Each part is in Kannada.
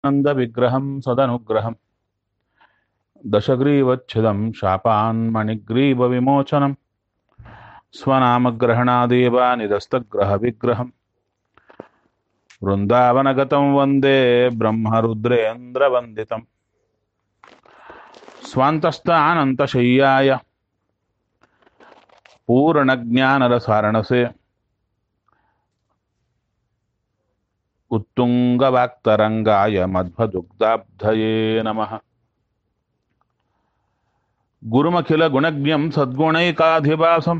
नन्दविग्रहं सदनुग्रहम् दशग्रीवच्छिदं शापान्मणिग्रीवविमोचनं स्वनामग्रहणादेव निदस्तग्रहविग्रहम् वृन्दावनगतं वन्दे ब्रह्मरुद्रेन्द्रवन्दितम् स्वान्तस्थानन्तशय्याय पूर्णज्ञानरसारणसे उत्तुङ्गवाक्तरङ्गाय मध्वदुग्धाब्धये नमः गुरुमखिलगुणज्ञं सद्गुणैकाधिवासं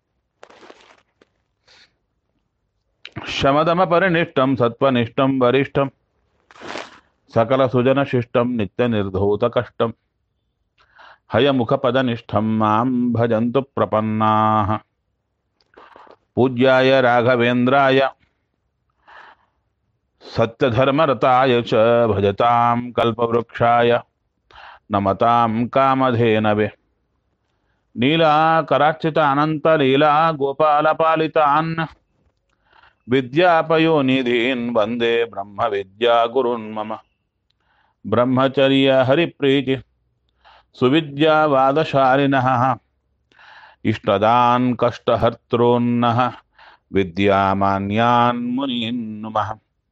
शमदमपरिनिष्टं सत्त्वनिष्ठं वरिष्ठं सकलसुजनशिष्टं नित्यनिर्धूतकष्टं हयमुखपदनिष्ठं मां भजन्तु प्रपन्नाः पूज्याय राघवेन्द्राय सत्यधर्मरताय च भजतां कल्पवृक्षाय नमतां कामधेनवे नीलाकरार्चितानन्तलीला गोपालपालितान् विद्यापयोनिधीन् वन्दे ब्रह्मविद्यागुरुन् मम ब्रह्मचर्यहरिप्रीति सुविद्यावादशालिनः इष्टदान् कष्टहर्तॄन्नः विद्यामान्यान् मुनीन् नुमः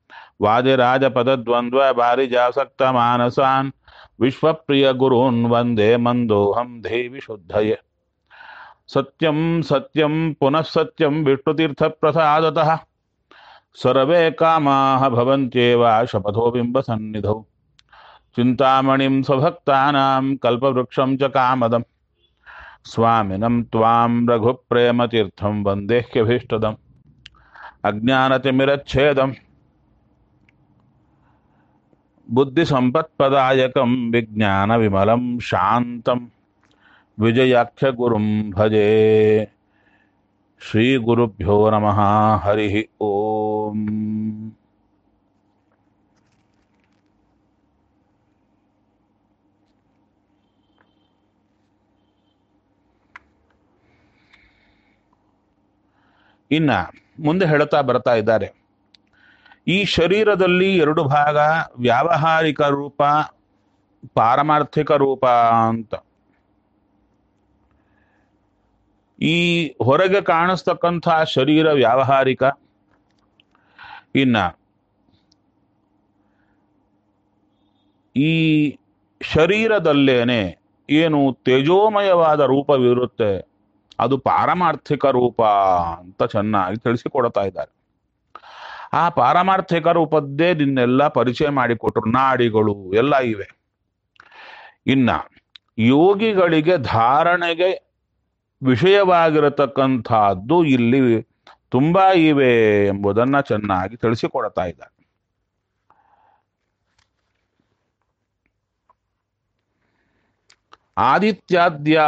वादिराजपदद्वन्द्ववारिजासक्तमानसान् विश्वप्रियगुरून् वन्दे मन्दोऽहं देवि शुद्धये सत्यं सत्यं पुनः सत्यं विष्णुतीर्थप्रसादतः सर्वे कामाः भवन्त्येव शपथो बिम्बसन्निधौ चिन्तामणिं स्वभक्तानां कल्पवृक्षं च कामदं स्वामिनं त्वां रघुप्रेमतीर्थं वन्देह्यभीष्टदम् अज्ञानतिमिरच्छेदम् बुद्धिसम्पत्पदायकं विज्ञानविमलं शान्तं विजयाख्यगुरुं भजे श्रीगुरुभ्यो नमः हरिः ओम् ಇನ್ನ ಮುಂದೆ ಹೇಳ್ತಾ ಬರ್ತಾ ಇದ್ದಾರೆ ಈ ಶರೀರದಲ್ಲಿ ಎರಡು ಭಾಗ ವ್ಯಾವಹಾರಿಕ ರೂಪ ಪಾರಮಾರ್ಥಿಕ ರೂಪ ಅಂತ ಈ ಹೊರಗೆ ಕಾಣಿಸ್ತಕ್ಕಂಥ ಶರೀರ ವ್ಯಾವಹಾರಿಕ ಇನ್ನ ಈ ಶರೀರದಲ್ಲೇನೆ ಏನು ತೇಜೋಮಯವಾದ ರೂಪವಿರುತ್ತೆ ಅದು ಪಾರಮಾರ್ಥಿಕ ರೂಪ ಅಂತ ಚೆನ್ನಾಗಿ ತಿಳಿಸಿಕೊಡ್ತಾ ಇದ್ದಾರೆ ಆ ಪಾರಮಾರ್ಥಿಕ ರೂಪದ್ದೇ ನಿನ್ನೆಲ್ಲ ಪರಿಚಯ ಮಾಡಿಕೊಟ್ರು ನಾಡಿಗಳು ಎಲ್ಲ ಇವೆ ಇನ್ನ ಯೋಗಿಗಳಿಗೆ ಧಾರಣೆಗೆ ವಿಷಯವಾಗಿರತಕ್ಕಂಥದ್ದು ಇಲ್ಲಿ ತುಂಬಾ ಇವೆ ಎಂಬುದನ್ನ ಚೆನ್ನಾಗಿ ತಿಳಿಸಿಕೊಡ್ತಾ ಇದ್ದಾರೆ ಆದಿತ್ಯಾದ್ಯಾ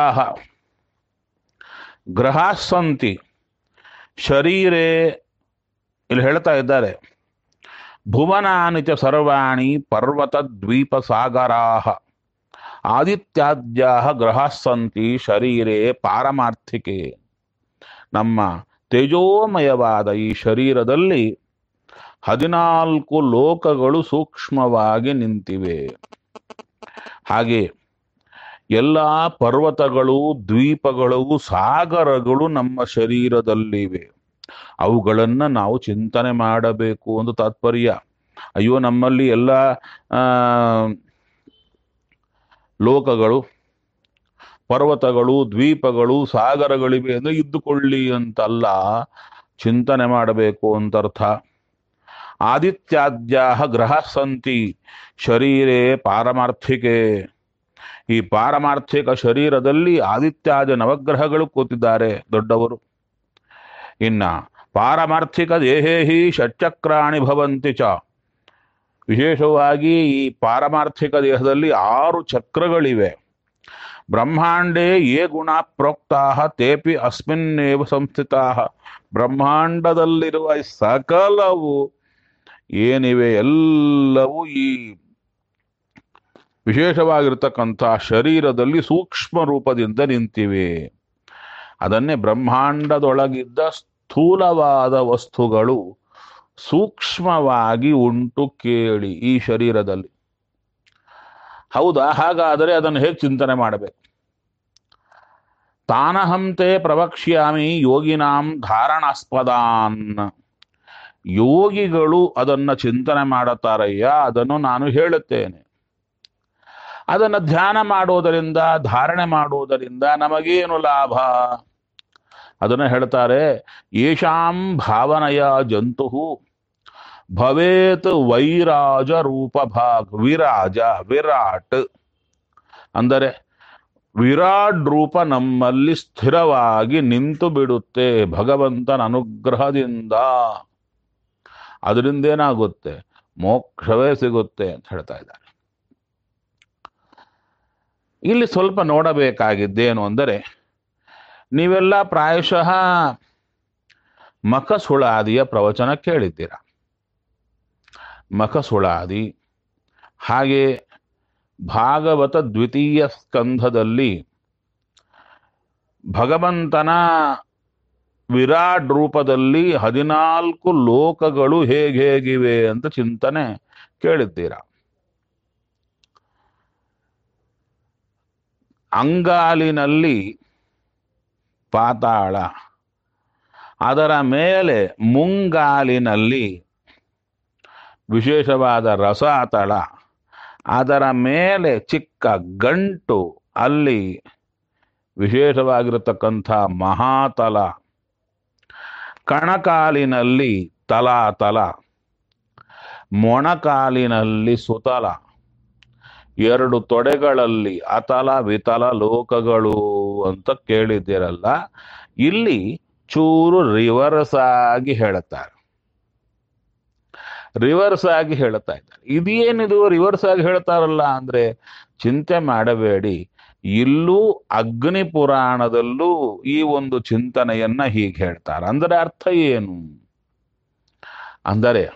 ಗ್ರಹಾಸಂತಿ ಶರೀರೇ ಇಲ್ಲಿ ಹೇಳ್ತಾ ಇದ್ದಾರೆ ಭುವನಾನಿ ಚ ಸರ್ವಾಣಿ ಪರ್ವತ ದ್ವೀಪ ಸಾಗರಾಹ ಆದಿತ್ಯಾದ್ಯ ಗ್ರಹಾಸಂತಿ ಶರೀರೇ ಪಾರಮಾರ್ಥಿಕೆ ನಮ್ಮ ತೇಜೋಮಯವಾದ ಈ ಶರೀರದಲ್ಲಿ ಹದಿನಾಲ್ಕು ಲೋಕಗಳು ಸೂಕ್ಷ್ಮವಾಗಿ ನಿಂತಿವೆ ಹಾಗೆ ಎಲ್ಲ ಪರ್ವತಗಳು ದ್ವೀಪಗಳು ಸಾಗರಗಳು ನಮ್ಮ ಶರೀರದಲ್ಲಿವೆ ಅವುಗಳನ್ನ ನಾವು ಚಿಂತನೆ ಮಾಡಬೇಕು ಒಂದು ತಾತ್ಪರ್ಯ ಅಯ್ಯೋ ನಮ್ಮಲ್ಲಿ ಎಲ್ಲ ಲೋಕಗಳು ಪರ್ವತಗಳು ದ್ವೀಪಗಳು ಸಾಗರಗಳಿವೆ ಅಂದ್ರೆ ಇದ್ದುಕೊಳ್ಳಿ ಅಂತಲ್ಲ ಚಿಂತನೆ ಮಾಡಬೇಕು ಅಂತ ಅರ್ಥ ಆದಿತ್ಯಾದ್ಯ ಗ್ರಹ ಸಂತಿ ಶರೀರೇ ಪಾರಮಾರ್ಥಿಕೆ ಈ ಪಾರಮಾರ್ಥಿಕ ಶರೀರದಲ್ಲಿ ಆದಿತ್ಯಾದ ನವಗ್ರಹಗಳು ಕೂತಿದ್ದಾರೆ ದೊಡ್ಡವರು ಇನ್ನ ಪಾರಮಾರ್ಥಿಕ ದೇಹೇಹಿ ಷಟ್ಚಕ್ರಾಣಿ ಭವಂತಿ ಚ ವಿಶೇಷವಾಗಿ ಈ ಪಾರಮಾರ್ಥಿಕ ದೇಹದಲ್ಲಿ ಆರು ಚಕ್ರಗಳಿವೆ ಬ್ರಹ್ಮಾಂಡೇ ಯೇ ಗುಣ ಪ್ರೋಕ್ತಾ ತೇಪಿ ಅಸ್ಮಿನ್ನೇವ ಸಂಸ್ಥಿತಾ ಬ್ರಹ್ಮಾಂಡದಲ್ಲಿರುವ ಸಕಲವು ಏನಿವೆ ಎಲ್ಲವೂ ಈ ವಿಶೇಷವಾಗಿರ್ತಕ್ಕಂಥ ಶರೀರದಲ್ಲಿ ಸೂಕ್ಷ್ಮ ರೂಪದಿಂದ ನಿಂತಿವೆ ಅದನ್ನೇ ಬ್ರಹ್ಮಾಂಡದೊಳಗಿದ್ದ ಸ್ಥೂಲವಾದ ವಸ್ತುಗಳು ಸೂಕ್ಷ್ಮವಾಗಿ ಉಂಟು ಕೇಳಿ ಈ ಶರೀರದಲ್ಲಿ ಹೌದಾ ಹಾಗಾದರೆ ಅದನ್ನು ಹೇಗೆ ಚಿಂತನೆ ಮಾಡಬೇಕು ತಾನಹಂತೆ ಪ್ರವಕ್ಷ್ಯಾಮಿ ಯೋಗಿನಾಂ ಧಾರಣಾಸ್ಪದಾನ್ ಯೋಗಿಗಳು ಅದನ್ನ ಚಿಂತನೆ ಮಾಡುತ್ತಾರಯ್ಯ ಅದನ್ನು ನಾನು ಹೇಳುತ್ತೇನೆ ಅದನ್ನು ಧ್ಯಾನ ಮಾಡುವುದರಿಂದ ಧಾರಣೆ ಮಾಡುವುದರಿಂದ ನಮಗೇನು ಲಾಭ ಅದನ್ನು ಹೇಳ್ತಾರೆ ಯೇಷಾಂ ಭಾವನೆಯ ಜಂತು ಭವೇತ್ ವೈರಾಜ ರೂಪ ಭಾಗ್ ವಿರಾಜ ವಿರಾಟ್ ಅಂದರೆ ವಿರಾಟ್ ರೂಪ ನಮ್ಮಲ್ಲಿ ಸ್ಥಿರವಾಗಿ ನಿಂತು ಬಿಡುತ್ತೆ ಭಗವಂತನ ಅನುಗ್ರಹದಿಂದ ಅದರಿಂದ ಏನಾಗುತ್ತೆ ಮೋಕ್ಷವೇ ಸಿಗುತ್ತೆ ಅಂತ ಹೇಳ್ತಾ ಇದ್ದಾರೆ ಇಲ್ಲಿ ಸ್ವಲ್ಪ ನೋಡಬೇಕಾಗಿದ್ದೇನು ಅಂದರೆ ನೀವೆಲ್ಲ ಪ್ರಾಯಶಃ ಮಖಸುಳಾದಿಯ ಪ್ರವಚನ ಕೇಳಿದ್ದೀರ ಮಖಸುಳಾದಿ ಹಾಗೆ ಭಾಗವತ ದ್ವಿತೀಯ ಸ್ಕಂಧದಲ್ಲಿ ಭಗವಂತನ ವಿರಾಟ್ ರೂಪದಲ್ಲಿ ಹದಿನಾಲ್ಕು ಲೋಕಗಳು ಹೇಗೆ ಹೇಗಿವೆ ಅಂತ ಚಿಂತನೆ ಕೇಳಿದ್ದೀರ ಅಂಗಾಲಿನಲ್ಲಿ ಪಾತಾಳ ಅದರ ಮೇಲೆ ಮುಂಗಾಲಿನಲ್ಲಿ ವಿಶೇಷವಾದ ರಸಾತಳ ಅದರ ಮೇಲೆ ಚಿಕ್ಕ ಗಂಟು ಅಲ್ಲಿ ವಿಶೇಷವಾಗಿರತಕ್ಕಂಥ ಮಹಾತಲ ಕಣಕಾಲಿನಲ್ಲಿ ತಲಾತಲ ಮೊಣಕಾಲಿನಲ್ಲಿ ಸುತಲ ಎರಡು ತೊಡೆಗಳಲ್ಲಿ ಅತಲ ವಿತಲ ಲೋಕಗಳು ಅಂತ ಕೇಳಿದ್ದೀರಲ್ಲ ಇಲ್ಲಿ ಚೂರು ರಿವರ್ಸ್ ಆಗಿ ಹೇಳುತ್ತಾರೆ ರಿವರ್ಸ್ ಆಗಿ ಹೇಳ್ತಾ ಇದ್ದಾರೆ ಇದೇನಿದು ರಿವರ್ಸ್ ಆಗಿ ಹೇಳ್ತಾರಲ್ಲ ಅಂದ್ರೆ ಚಿಂತೆ ಮಾಡಬೇಡಿ ಇಲ್ಲೂ ಅಗ್ನಿ ಪುರಾಣದಲ್ಲೂ ಈ ಒಂದು ಚಿಂತನೆಯನ್ನ ಹೀಗೆ ಹೇಳ್ತಾರೆ ಅಂದರೆ ಅರ್ಥ ಏನು ಅಂದರೆ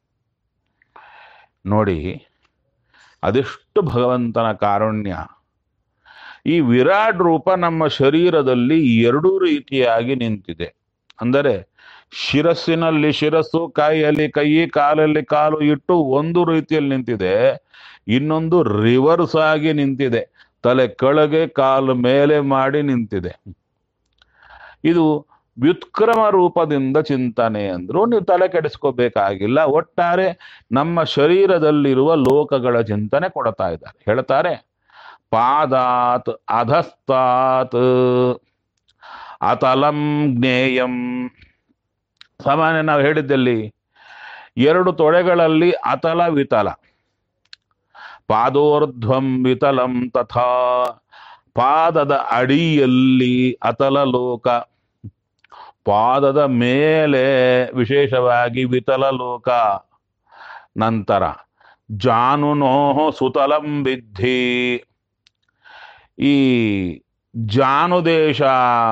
ನೋಡಿ ಅದೆಷ್ಟು ಭಗವಂತನ ಕಾರುಣ್ಯ ಈ ವಿರಾಟ್ ರೂಪ ನಮ್ಮ ಶರೀರದಲ್ಲಿ ಎರಡು ರೀತಿಯಾಗಿ ನಿಂತಿದೆ ಅಂದರೆ ಶಿರಸ್ಸಿನಲ್ಲಿ ಶಿರಸ್ಸು ಕೈಯಲ್ಲಿ ಕೈ ಕಾಲಲ್ಲಿ ಕಾಲು ಇಟ್ಟು ಒಂದು ರೀತಿಯಲ್ಲಿ ನಿಂತಿದೆ ಇನ್ನೊಂದು ರಿವರ್ಸ್ ಆಗಿ ನಿಂತಿದೆ ತಲೆ ಕೆಳಗೆ ಕಾಲು ಮೇಲೆ ಮಾಡಿ ನಿಂತಿದೆ ಇದು ವ್ಯುತ್ಕ್ರಮ ರೂಪದಿಂದ ಚಿಂತನೆ ಅಂದ್ರು ನೀವು ತಲೆ ಕೆಡಿಸ್ಕೋಬೇಕಾಗಿಲ್ಲ ಒಟ್ಟಾರೆ ನಮ್ಮ ಶರೀರದಲ್ಲಿರುವ ಲೋಕಗಳ ಚಿಂತನೆ ಕೊಡ್ತಾ ಇದ್ದಾರೆ ಹೇಳ್ತಾರೆ ಪಾದಾತ್ ಅಧಸ್ತಾತ್ ಅತಲಂ ಜ್ಞೇಯಂ ಸಾಮಾನ್ಯ ನಾವು ಹೇಳಿದ್ದಲ್ಲಿ ಎರಡು ತೊಡೆಗಳಲ್ಲಿ ಅತಲ ವಿತಲ ಪಾದೋರ್ಧ್ವಂ ವಿತಲಂ ತಥಾ ಪಾದದ ಅಡಿಯಲ್ಲಿ ಅತಲ ಲೋಕ ಪಾದದ ಮೇಲೆ ವಿಶೇಷವಾಗಿ ವಿತಲ ಲೋಕ ನಂತರ ಜಾನುನೋಹ ಸುತಲಂ ವಿದ್ಧಿ ಈ ಜಾನುದೇಶ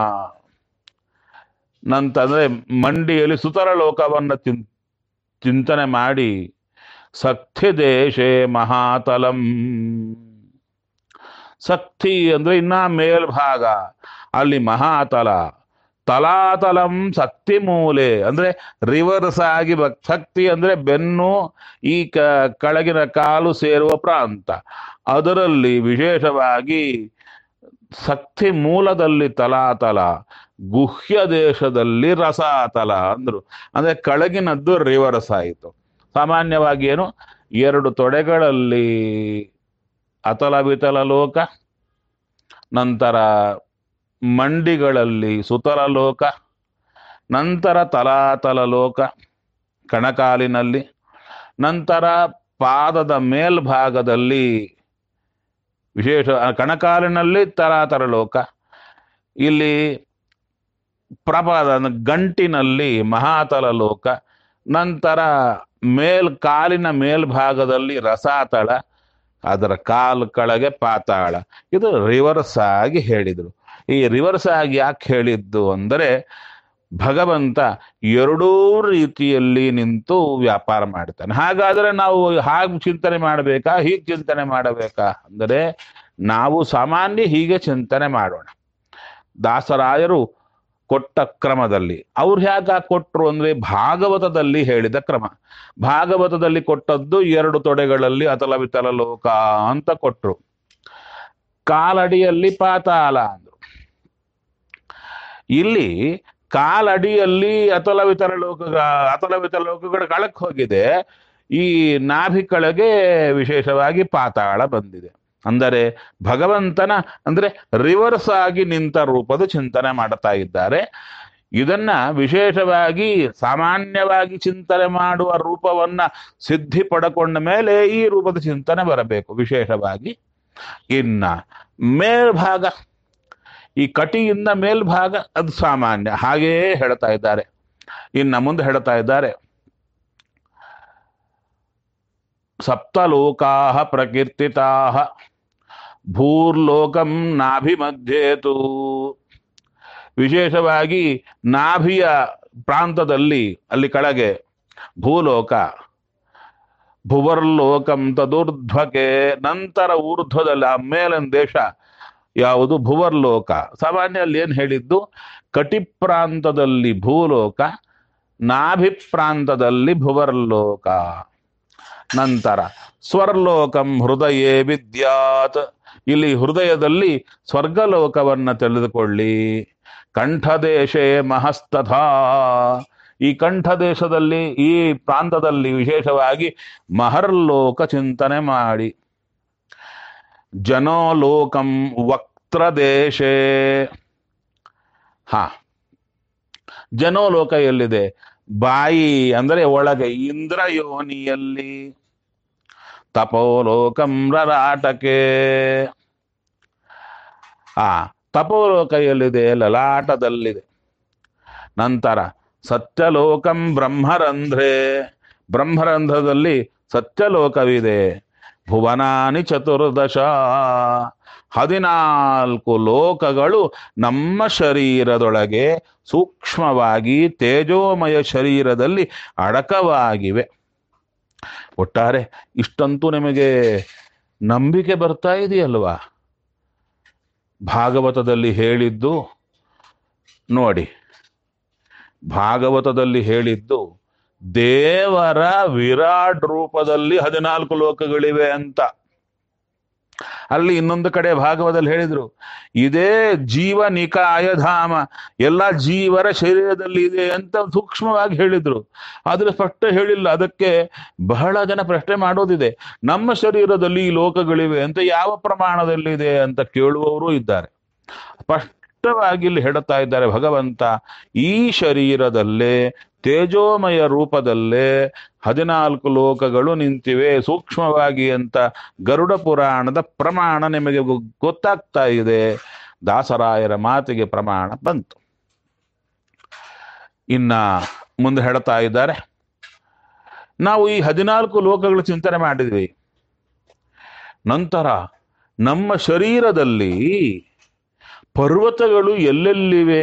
ನಂತಂದ್ರೆ ಮಂಡಿಯಲ್ಲಿ ಸುತರ ಲೋಕವನ್ನು ಚಿನ್ ಚಿಂತನೆ ಮಾಡಿ ಸಕ್ತಿ ದೇಶೇ ಮಹಾತಲಂ ಸಕ್ತಿ ಅಂದ್ರೆ ಇನ್ನ ಮೇಲ್ಭಾಗ ಅಲ್ಲಿ ಮಹಾತಲ ತಲಾತಲಂ ಶಕ್ತಿ ಮೂಲೆ ಅಂದ್ರೆ ರಿವರ್ಸ್ ಆಗಿ ಬ- ಶಕ್ತಿ ಅಂದ್ರೆ ಬೆನ್ನು ಈ ಕ ಕೆಳಗಿನ ಕಾಲು ಸೇರುವ ಪ್ರಾಂತ ಅದರಲ್ಲಿ ವಿಶೇಷವಾಗಿ ಶಕ್ತಿ ಮೂಲದಲ್ಲಿ ತಲಾತಲ ಗುಹ್ಯ ದೇಶದಲ್ಲಿ ರಸಾತಲ ಅಂದ್ರು ಅಂದ್ರೆ ಕೆಳಗಿನದ್ದು ರಿವರ್ಸ್ ಆಯಿತು ಸಾಮಾನ್ಯವಾಗಿ ಏನು ಎರಡು ತೊಡೆಗಳಲ್ಲಿ ಅತಲ ವಿತಲ ಲೋಕ ನಂತರ ಮಂಡಿಗಳಲ್ಲಿ ಸುತಲ ಲೋಕ ನಂತರ ತಲಾತಲ ಲೋಕ ಕಣಕಾಲಿನಲ್ಲಿ ನಂತರ ಪಾದದ ಮೇಲ್ಭಾಗದಲ್ಲಿ ವಿಶೇಷ ಕಣಕಾಲಿನಲ್ಲಿ ತಲಾತರ ಲೋಕ ಇಲ್ಲಿ ಪ್ರಪಾದ ಅಂದ್ರೆ ಗಂಟಿನಲ್ಲಿ ಮಹಾತಲ ಲೋಕ ನಂತರ ಮೇಲ್ ಕಾಲಿನ ಮೇಲ್ಭಾಗದಲ್ಲಿ ರಸಾತಳ ಅದರ ಕಾಲು ಕೆಳಗೆ ಪಾತಾಳ ಇದು ರಿವರ್ಸ್ ಆಗಿ ಹೇಳಿದರು ಈ ರಿವರ್ಸ್ ಆಗಿ ಯಾಕೆ ಹೇಳಿದ್ದು ಅಂದರೆ ಭಗವಂತ ಎರಡೂ ರೀತಿಯಲ್ಲಿ ನಿಂತು ವ್ಯಾಪಾರ ಮಾಡ್ತಾನೆ ಹಾಗಾದ್ರೆ ನಾವು ಹಾಗೆ ಚಿಂತನೆ ಮಾಡಬೇಕಾ ಹೀಗೆ ಚಿಂತನೆ ಮಾಡಬೇಕಾ ಅಂದರೆ ನಾವು ಸಾಮಾನ್ಯ ಹೀಗೆ ಚಿಂತನೆ ಮಾಡೋಣ ದಾಸರಾಯರು ಕೊಟ್ಟ ಕ್ರಮದಲ್ಲಿ ಅವ್ರು ಹೇಗೆ ಕೊಟ್ರು ಅಂದ್ರೆ ಭಾಗವತದಲ್ಲಿ ಹೇಳಿದ ಕ್ರಮ ಭಾಗವತದಲ್ಲಿ ಕೊಟ್ಟದ್ದು ಎರಡು ತೊಡೆಗಳಲ್ಲಿ ಅತಲ ವಿತಲ ಲೋಕ ಅಂತ ಕೊಟ್ರು ಕಾಲಡಿಯಲ್ಲಿ ಪಾತಾಳ ಅಂದ್ರು ಇಲ್ಲಿ ಕಾಲಡಿಯಲ್ಲಿ ಅತಲ ವಿತಲ ಲೋಕ ಅತಲ ವಿತಲ ಲೋಕಗಳು ಕಳಕ್ ಹೋಗಿದೆ ಈ ನಾಭಿ ಕೆಳಗೆ ವಿಶೇಷವಾಗಿ ಪಾತಾಳ ಬಂದಿದೆ ಅಂದರೆ ಭಗವಂತನ ಅಂದ್ರೆ ರಿವರ್ಸ್ ಆಗಿ ನಿಂತ ರೂಪದ ಚಿಂತನೆ ಮಾಡ್ತಾ ಇದ್ದಾರೆ ಇದನ್ನ ವಿಶೇಷವಾಗಿ ಸಾಮಾನ್ಯವಾಗಿ ಚಿಂತನೆ ಮಾಡುವ ರೂಪವನ್ನ ಸಿದ್ಧಿ ಪಡ್ಕೊಂಡ ಮೇಲೆ ಈ ರೂಪದ ಚಿಂತನೆ ಬರಬೇಕು ವಿಶೇಷವಾಗಿ ಇನ್ನ ಮೇಲ್ಭಾಗ ಈ ಕಟಿಯಿಂದ ಮೇಲ್ಭಾಗ ಅದು ಸಾಮಾನ್ಯ ಹಾಗೆಯೇ ಹೇಳ್ತಾ ಇದ್ದಾರೆ ಇನ್ನ ಮುಂದೆ ಹೇಳ್ತಾ ಇದ್ದಾರೆ ಸಪ್ತಲೋಕಾ ಪ್ರಕೀರ್ತಿತಾ ಭೂರ್ಲೋಕಂ ನಾಭಿಮಧ್ಯೇತು ವಿಶೇಷವಾಗಿ ನಾಭಿಯ ಪ್ರಾಂತದಲ್ಲಿ ಅಲ್ಲಿ ಕೆಳಗೆ ಭೂಲೋಕ ಭುವರ್ಲೋಕಂ ತದುರ್ಧ್ವಕೆ ನಂತರ ಊರ್ಧ್ವದಲ್ಲಿ ಆ ಮೇಲಿನ ದೇಶ ಯಾವುದು ಭುವರ್ಲೋಕ ಸಾಮಾನ್ಯ ಅಲ್ಲಿ ಏನು ಹೇಳಿದ್ದು ಕಟಿ ಪ್ರಾಂತದಲ್ಲಿ ಭೂಲೋಕ ನಾಭಿ ಪ್ರಾಂತದಲ್ಲಿ ಭುವರ್ಲೋಕ ನಂತರ ಸ್ವರ್ಲೋಕಂ ಹೃದಯೇ ವಿದ್ಯಾತ್ ಇಲ್ಲಿ ಹೃದಯದಲ್ಲಿ ಸ್ವರ್ಗಲೋಕವನ್ನ ತಿಳಿದುಕೊಳ್ಳಿ ಕಂಠದೇಶೇ ಮಹಸ್ತಥಾ ಈ ಕಂಠದೇಶದಲ್ಲಿ ಈ ಪ್ರಾಂತದಲ್ಲಿ ವಿಶೇಷವಾಗಿ ಮಹರ್ಲೋಕ ಚಿಂತನೆ ಮಾಡಿ ಜನೋಲೋಕಂ ವಕ್ತ್ರದೇಶೇ ಹಾ ಜನೋಲೋಕ ಎಲ್ಲಿದೆ ಬಾಯಿ ಅಂದರೆ ಒಳಗೆ ಇಂದ್ರ ಯೋನಿಯಲ್ಲಿ ತಪೋಲೋಕಂ ರರಾಟಕೆ ಆ ತಪೋಲೋಕ ಎಲ್ಲಿದೆ ಲಲಾಟದಲ್ಲಿದೆ ನಂತರ ಸತ್ಯಲೋಕಂ ಬ್ರಹ್ಮರಂಧ್ರೆ ಬ್ರಹ್ಮರಂಧ್ರದಲ್ಲಿ ಸತ್ಯಲೋಕವಿದೆ ಭುವನಾನಿ ಚತುರ್ದಶ ಹದಿನಾಲ್ಕು ಲೋಕಗಳು ನಮ್ಮ ಶರೀರದೊಳಗೆ ಸೂಕ್ಷ್ಮವಾಗಿ ತೇಜೋಮಯ ಶರೀರದಲ್ಲಿ ಅಡಕವಾಗಿವೆ ಒಟ್ಟಾರೆ ಇಷ್ಟಂತೂ ನಿಮಗೆ ನಂಬಿಕೆ ಬರ್ತಾ ಇದೆಯಲ್ವಾ ಭಾಗವತದಲ್ಲಿ ಹೇಳಿದ್ದು ನೋಡಿ ಭಾಗವತದಲ್ಲಿ ಹೇಳಿದ್ದು ದೇವರ ವಿರಾಟ್ ರೂಪದಲ್ಲಿ ಹದಿನಾಲ್ಕು ಲೋಕಗಳಿವೆ ಅಂತ ಅಲ್ಲಿ ಇನ್ನೊಂದು ಕಡೆ ಭಾಗವತದಲ್ಲಿ ಹೇಳಿದ್ರು ಇದೇ ಜೀವ ನಿಕಾಯ ಧಾಮ ಎಲ್ಲ ಜೀವರ ಶರೀರದಲ್ಲಿ ಇದೆ ಅಂತ ಸೂಕ್ಷ್ಮವಾಗಿ ಹೇಳಿದ್ರು ಆದ್ರೆ ಸ್ಪಷ್ಟ ಹೇಳಿಲ್ಲ ಅದಕ್ಕೆ ಬಹಳ ಜನ ಪ್ರಶ್ನೆ ಮಾಡೋದಿದೆ ನಮ್ಮ ಶರೀರದಲ್ಲಿ ಈ ಲೋಕಗಳಿವೆ ಅಂತ ಯಾವ ಪ್ರಮಾಣದಲ್ಲಿದೆ ಅಂತ ಕೇಳುವವರು ಇದ್ದಾರೆ ಸ್ಪಷ್ಟವಾಗಿ ಇಲ್ಲಿ ಹೇಳುತ್ತಾ ಇದ್ದಾರೆ ಭಗವಂತ ಈ ಶರೀರದಲ್ಲೇ ತೇಜೋಮಯ ರೂಪದಲ್ಲೇ ಹದಿನಾಲ್ಕು ಲೋಕಗಳು ನಿಂತಿವೆ ಸೂಕ್ಷ್ಮವಾಗಿ ಅಂತ ಗರುಡ ಪುರಾಣದ ಪ್ರಮಾಣ ನಿಮಗೆ ಗೊ- ಗೊತ್ತಾಗ್ತಾ ಇದೆ ದಾಸರಾಯರ ಮಾತಿಗೆ ಪ್ರಮಾಣ ಬಂತು ಇನ್ನ ಮುಂದೆ ಹೇಳ್ತಾ ಇದ್ದಾರೆ ನಾವು ಈ ಹದಿನಾಲ್ಕು ಲೋಕಗಳು ಚಿಂತನೆ ಮಾಡಿದ್ವಿ ನಂತರ ನಮ್ಮ ಶರೀರದಲ್ಲಿ ಪರ್ವತಗಳು ಎಲ್ಲೆಲ್ಲಿವೆ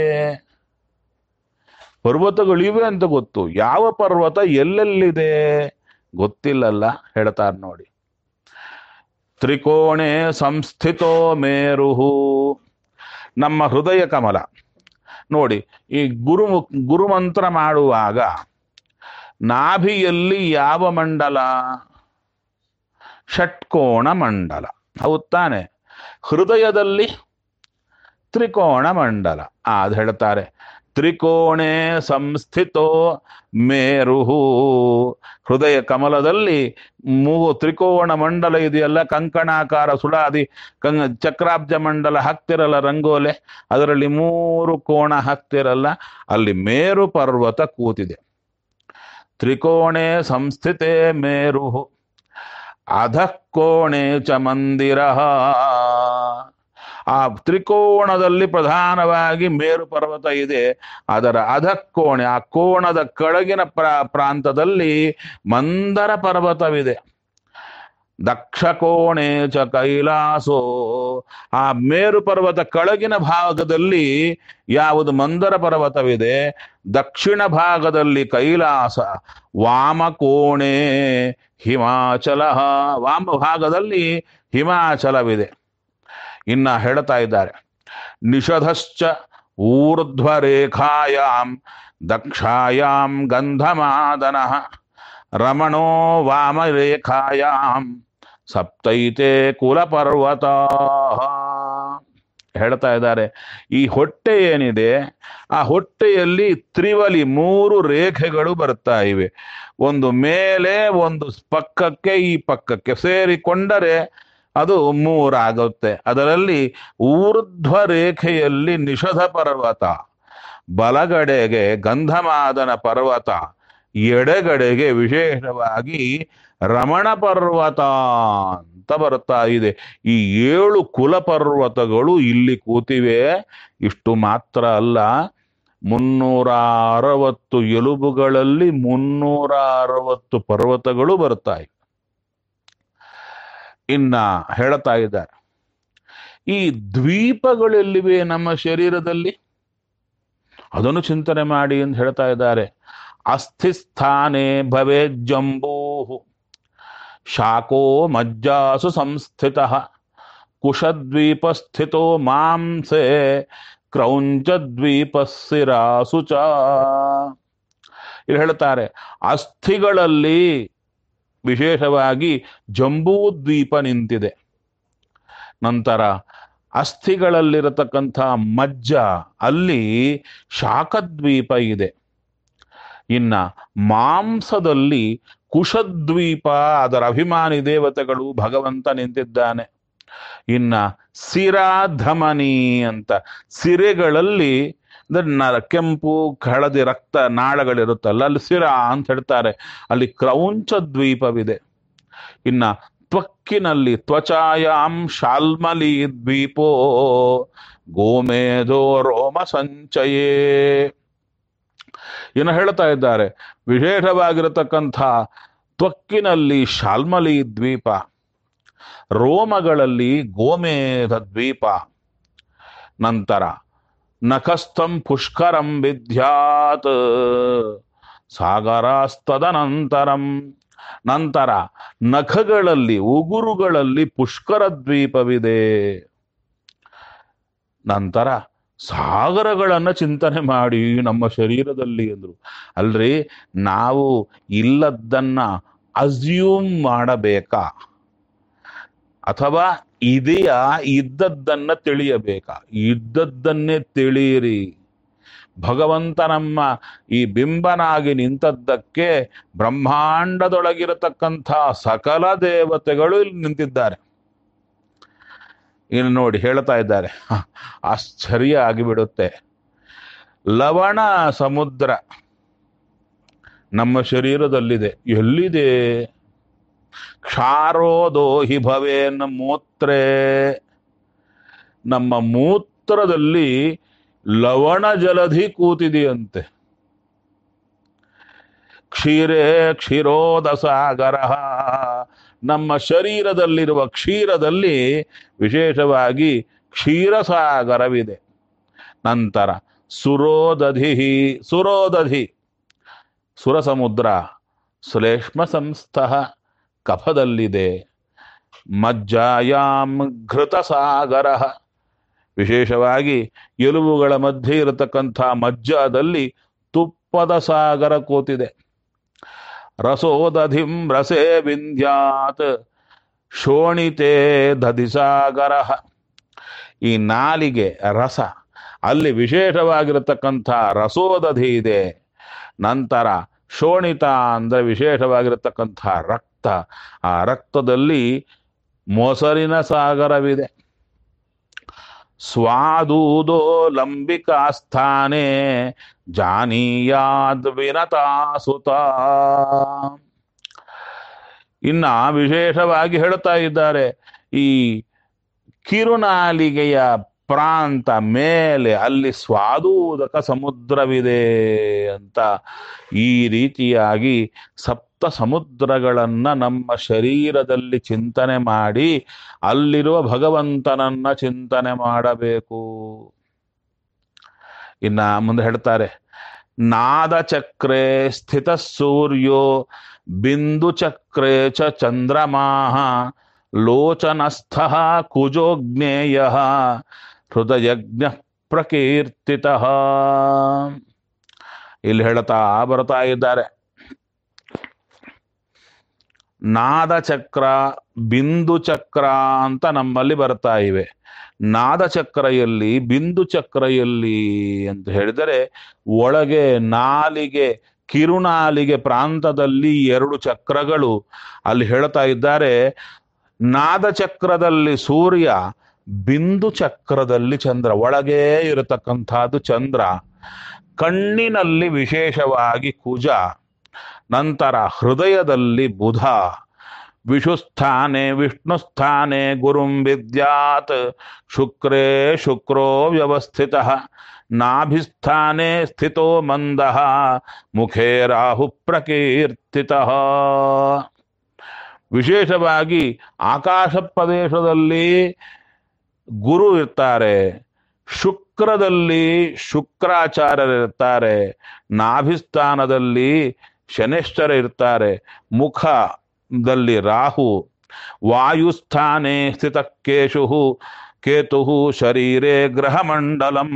ಪರ್ವತಗಳಿವೆ ಅಂತ ಗೊತ್ತು ಯಾವ ಪರ್ವತ ಎಲ್ಲೆಲ್ಲಿದೆ ಗೊತ್ತಿಲ್ಲಲ್ಲ ಹೇಳ್ತಾರೆ ನೋಡಿ ತ್ರಿಕೋಣೆ ಸಂಸ್ಥಿತೋ ಮೇರುಹು ನಮ್ಮ ಹೃದಯ ಕಮಲ ನೋಡಿ ಈ ಗುರು ಗುರುಮಂತ್ರ ಮಾಡುವಾಗ ನಾಭಿಯಲ್ಲಿ ಯಾವ ಮಂಡಲ ಷಟ್ಕೋಣ ಮಂಡಲ ಹೌದ್ ತಾನೆ ಹೃದಯದಲ್ಲಿ ತ್ರಿಕೋಣ ಮಂಡಲ ಆ, ಅದು ಹೇಳ್ತಾರೆ ತ್ರಿಕೋಣೆ ಸಂಸ್ಥಿತೋ ಮೇರುಹು ಹೃದಯ ಕಮಲದಲ್ಲಿ ಮೂಗು ತ್ರಿಕೋಣ ಮಂಡಲ ಇದೆಯಲ್ಲ ಕಂಕಣಾಕಾರ ಸುಳಾದಿ ಕಂ ಚಕ್ರಾಬ್ಜ ಮಂಡಲ ಹಾಕ್ತಿರಲ್ಲ ರಂಗೋಲೆ ಅದರಲ್ಲಿ ಮೂರು ಕೋಣ ಹಾಕ್ತಿರಲ್ಲ ಅಲ್ಲಿ ಮೇರು ಪರ್ವತ ಕೂತಿದೆ ತ್ರಿಕೋಣೆ ಸಂಸ್ಥಿತೆ ಮೇರುಹು ಅಧಃ ಕೋಣೆ ಚ ಮಂದಿರ ಆ ತ್ರಿಕೋಣದಲ್ಲಿ ಪ್ರಧಾನವಾಗಿ ಮೇರು ಪರ್ವತ ಇದೆ ಅದರ ಅಧಕೋಣೆ ಆ ಕೋಣದ ಕೆಳಗಿನ ಪ್ರ ಪ್ರಾಂತದಲ್ಲಿ ಮಂದರ ಪರ್ವತವಿದೆ ದಕ್ಷ ಕೋಣೆ ಚ ಕೈಲಾಸೋ ಆ ಮೇರು ಪರ್ವತ ಕೆಳಗಿನ ಭಾಗದಲ್ಲಿ ಯಾವುದು ಮಂದರ ಪರ್ವತವಿದೆ ದಕ್ಷಿಣ ಭಾಗದಲ್ಲಿ ಕೈಲಾಸ ವಾಮ ಕೋಣೆ ಹಿಮಾಚಲ ವಾಮ ಭಾಗದಲ್ಲಿ ಹಿಮಾಚಲವಿದೆ ಇನ್ನ ಹೇಳ್ತಾ ಇದ್ದಾರೆ ನಿಷಧಶ್ಚ ಊರ್ಧ್ವರೇಖಾಯಾಂ ದಕ್ಷಾಯಾಂ ಗಂಧಮಾದನಃ ರಮಣೋ ವಾಮರೇಖಾಯಾಂ ಸಪ್ತೈತೆ ಕುಲಪರ್ವತ ಹೇಳ್ತಾ ಇದ್ದಾರೆ ಈ ಹೊಟ್ಟೆ ಏನಿದೆ ಆ ಹೊಟ್ಟೆಯಲ್ಲಿ ತ್ರಿವಲಿ ಮೂರು ರೇಖೆಗಳು ಬರ್ತಾ ಇವೆ ಒಂದು ಮೇಲೆ ಒಂದು ಪಕ್ಕಕ್ಕೆ ಈ ಪಕ್ಕಕ್ಕೆ ಸೇರಿಕೊಂಡರೆ ಅದು ಮೂರಾಗುತ್ತೆ ಅದರಲ್ಲಿ ಊರ್ಧ್ವ ರೇಖೆಯಲ್ಲಿ ನಿಷಧ ಪರ್ವತ ಬಲಗಡೆಗೆ ಗಂಧಮಾದನ ಪರ್ವತ ಎಡೆಗಡೆಗೆ ವಿಶೇಷವಾಗಿ ರಮಣ ಪರ್ವತ ಅಂತ ಬರ್ತಾ ಇದೆ ಈ ಏಳು ಕುಲ ಪರ್ವತಗಳು ಇಲ್ಲಿ ಕೂತಿವೆ ಇಷ್ಟು ಮಾತ್ರ ಅಲ್ಲ ಮುನ್ನೂರ ಅರವತ್ತು ಎಲುಬುಗಳಲ್ಲಿ ಮುನ್ನೂರ ಅರವತ್ತು ಪರ್ವತಗಳು ಬರ್ತಾ ಇವೆ ಇನ್ನ ಹೇಳ್ತಾ ಇದ್ದಾರೆ ಈ ದ್ವೀಪಗಳೆಲ್ಲಿವೆ ನಮ್ಮ ಶರೀರದಲ್ಲಿ ಅದನ್ನು ಚಿಂತನೆ ಮಾಡಿ ಅಂತ ಹೇಳ್ತಾ ಇದ್ದಾರೆ ಅಸ್ಥಿಸ್ಥಾನೆ ಭವೇ ಜಂಬೂ ಶಾಕೋ ಮಜ್ಜಾಸು ಸಂಸ್ಥಿತ ಕುಶದ್ವೀಪ ಸ್ಥಿತೋ ಮಾಂಸೆ ಕ್ರೌಂಚದ್ವೀಪ ಸಿರಾಸು ಚ ಇಲ್ಲಿ ಹೇಳ್ತಾರೆ ಅಸ್ಥಿಗಳಲ್ಲಿ ವಿಶೇಷವಾಗಿ ಜಂಬೂ ದ್ವೀಪ ನಿಂತಿದೆ ನಂತರ ಅಸ್ಥಿಗಳಲ್ಲಿರತಕ್ಕಂಥ ಮಜ್ಜ ಅಲ್ಲಿ ಶಾಖದ್ವೀಪ ಇದೆ ಇನ್ನ ಮಾಂಸದಲ್ಲಿ ಕುಶದ್ವೀಪ ಅದರ ಅಭಿಮಾನಿ ದೇವತೆಗಳು ಭಗವಂತ ನಿಂತಿದ್ದಾನೆ ಇನ್ನ ಸಿರಾಧಮನಿ ಅಂತ ಸಿರೆಗಳಲ್ಲಿ ಅಂದ್ರೆ ನ- ಕೆಂಪು ಹಳದಿ ರಕ್ತ ನಾಳಗಳಿರುತ್ತಲ್ಲ ಅಲ್ಲಿ ಸಿರ ಅಂತ ಹೇಳ್ತಾರೆ ಅಲ್ಲಿ ಕ್ರೌಂಚ ದ್ವೀಪವಿದೆ ಇನ್ನ ತ್ವಕ್ಕಿನಲ್ಲಿ ತ್ವಚಾಯಾಂ ಶಾಲ್ಮಲಿ ದ್ವೀಪೋ ಗೋಮೇಧೋ ರೋಮ ಸಂಚಯೇ ಇನ್ನು ಹೇಳ್ತಾ ಇದ್ದಾರೆ ವಿಶೇಷವಾಗಿರತಕ್ಕಂಥ ತ್ವಕ್ಕಿನಲ್ಲಿ ಶಾಲ್ಮಲಿ ದ್ವೀಪ ರೋಮಗಳಲ್ಲಿ ಗೋಮೇಧ ದ್ವೀಪ ನಂತರ ನಖಸ್ಥಂ ಪುಷ್ಕರಂ ವಿದ್ಯಾತ್ ಸಾಗರಾಸ್ತದನಂತರಂ ನಂತರ ನಖಗಳಲ್ಲಿ ಉಗುರುಗಳಲ್ಲಿ ಪುಷ್ಕರ ದ್ವೀಪವಿದೆ ನಂತರ ಸಾಗರಗಳನ್ನ ಚಿಂತನೆ ಮಾಡಿ ನಮ್ಮ ಶರೀರದಲ್ಲಿ ಅಂದ್ರು ಅಲ್ರಿ ನಾವು ಇಲ್ಲದ್ದನ್ನ ಅಸ್ಯೂಮ್ ಮಾಡಬೇಕಾ ಅಥವಾ ಇದೆಯಾ ಇದ್ದದ್ದನ್ನ ತಿಳಿಯಬೇಕಾ ಇದ್ದದ್ದನ್ನೇ ತಿಳಿಯಿರಿ ಭಗವಂತ ನಮ್ಮ ಈ ಬಿಂಬನಾಗಿ ನಿಂತದ್ದಕ್ಕೆ ಬ್ರಹ್ಮಾಂಡದೊಳಗಿರತಕ್ಕಂಥ ಸಕಲ ದೇವತೆಗಳು ಇಲ್ಲಿ ನಿಂತಿದ್ದಾರೆ ಇನ್ನು ನೋಡಿ ಹೇಳ್ತಾ ಇದ್ದಾರೆ ಹ, ಆಶ್ಚರ್ಯ ಆಗಿಬಿಡುತ್ತೆ ಲವಣ ಸಮುದ್ರ ನಮ್ಮ ಶರೀರದಲ್ಲಿದೆ ಎಲ್ಲಿದೆ ಕ್ಷಾರೋದೋ ಹಿ ಭವೇನ್ ಮೂತ್ರೇ ನಮ್ಮ ಮೂತ್ರದಲ್ಲಿ ಲವಣ ಜಲಧಿ ಕೂತಿದೆಯಂತೆ ಕ್ಷೀರೇ ಕ್ಷೀರೋದ ಸಾಗರ ನಮ್ಮ ಶರೀರದಲ್ಲಿರುವ ಕ್ಷೀರದಲ್ಲಿ ವಿಶೇಷವಾಗಿ ಕ್ಷೀರಸಾಗರವಿದೆ ನಂತರ ಸುರೋದಧಿ ಸುರೋದಧಿ ಸುರ ಸಮುದ್ರ ಶ್ಲೇಷ್ಮ ಸಂಸ್ಥಃ ಕಫದಲ್ಲಿದೆ ಮಜ್ಜಾಯಾಮ್ ಘೃತ ಸಾಗರ ವಿಶೇಷವಾಗಿ ಎಲುಬುಗಳ ಮಧ್ಯೆ ಇರತಕ್ಕಂಥ ಮಜ್ಜಾದಲ್ಲಿ ತುಪ್ಪದ ಸಾಗರ ಕೂತಿದೆ ರಸೋದಧಿಂ ರಸೇ ವಿಂಧ್ಯಾತ್ ಶೋಣಿತೆ ದಧಿಸಾಗರ ಈ ನಾಲಿಗೆ ರಸ ಅಲ್ಲಿ ವಿಶೇಷವಾಗಿರತಕ್ಕಂಥ ರಸೋದಧಿ ಇದೆ ನಂತರ ಶೋಣಿತ ಅಂದ್ರೆ ವಿಶೇಷವಾಗಿರತಕ್ಕಂಥ ರಕ್ತ ಆ ರಕ್ತದಲ್ಲಿ ಮೊಸರಿನ ಸಾಗರವಿದೆ ಸ್ವಾದೂದೋ ಲಂಬಿಕಾ ಸ್ಥಾನೆ ಜಾನೀಯಾದ್ ವಿನತಾಸುತ ಇನ್ನ ವಿಶೇಷವಾಗಿ ಹೇಳ್ತಾ ಇದ್ದಾರೆ ಈ ಕಿರುನಾಲಿಗೆಯ ಪ್ರಾಂತ ಮೇಲೆ ಅಲ್ಲಿ ಸ್ವಾದೂದಕ ಸಮುದ್ರವಿದೆ ಅಂತ ಈ ರೀತಿಯಾಗಿ ಸಪ್ತ ಸಮುದ್ರಗಳನ್ನ ನಮ್ಮ ಶರೀರದಲ್ಲಿ ಚಿಂತನೆ ಮಾಡಿ ಅಲ್ಲಿರುವ ಭಗವಂತನನ್ನ ಚಿಂತನೆ ಮಾಡಬೇಕು ಇನ್ನ ಮುಂದೆ ಹೇಳ್ತಾರೆ ನಾದ ಚಕ್ರೆ ಸ್ಥಿತ ಸೂರ್ಯೋ ಬಿಂದು ಚಕ್ರೆ ಚ ಚಂದ್ರಮಾಹ ಲೋಚನಸ್ಥ ಕುಜೋಜ್ಞೇಯ ಹೃದಯಜ್ಞ ಪ್ರಕೀರ್ತಿತ ಇಲ್ಲಿ ಹೇಳ್ತಾ ಬರ್ತಾ ಇದ್ದಾರೆ ನಾದ ಚಕ್ರ ಬಿಂದು ಚಕ್ರ ಅಂತ ನಮ್ಮಲ್ಲಿ ಬರ್ತಾ ಇವೆ ನಾದ ಚಕ್ರ ಎಲ್ಲಿ ಬಿಂದು ಚಕ್ರ ಎಲ್ಲಿ ಅಂತ ಹೇಳಿದರೆ ಒಳಗೆ ನಾಲಿಗೆ ಕಿರುನಾಲಿಗೆ ಪ್ರಾಂತದಲ್ಲಿ ಎರಡು ಚಕ್ರಗಳು ಅಲ್ಲಿ ಹೇಳ್ತಾ ಇದ್ದಾರೆ ನಾದ ಚಕ್ರದಲ್ಲಿ ಸೂರ್ಯ ಬಿಂದು ಚಕ್ರದಲ್ಲಿ ಚಂದ್ರ ಒಳಗೇ ಇರತಕ್ಕಂಥದ್ದು ಚಂದ್ರ ಕಣ್ಣಿನಲ್ಲಿ ವಿಶೇಷವಾಗಿ ಕುಜ ನಂತರ ಹೃದಯದಲ್ಲಿ ಬುಧ ವಿಷುಸ್ಥಾನೆ ವಿಷ್ಣುಸ್ಥಾನೆ ಗುರುಂ ವಿದ್ಯಾತ್ ಶುಕ್ರೇ ಶುಕ್ರೋ ವ್ಯವಸ್ಥಿತ ನಾಭಿಸ್ಥಾನೆ ಸ್ಥಿತೋ ಮಂದ ಮುಖೇ ರಾಹು ಪ್ರಕೀರ್ತಿತ ವಿಶೇಷವಾಗಿ ಆಕಾಶ ಪ್ರದೇಶದಲ್ಲಿ ಗುರು ಇರ್ತಾರೆ ಶುಕ್ರದಲ್ಲಿ ಶುಕ್ರಾಚಾರ್ಯರಿರ್ತಾರೆ ನಾಭಿಸ್ಥಾನದಲ್ಲಿ ಶನೇಶ್ವರ ಇರ್ತಾರೆ ಮುಖದಲ್ಲಿ ರಾಹು ವಾಯುಸ್ಥಾನೆ ಸ್ಥಿತ ಕೇಶು ಕೇತು ಶರೀರೇ ಗ್ರಹಮಂಡಲಂ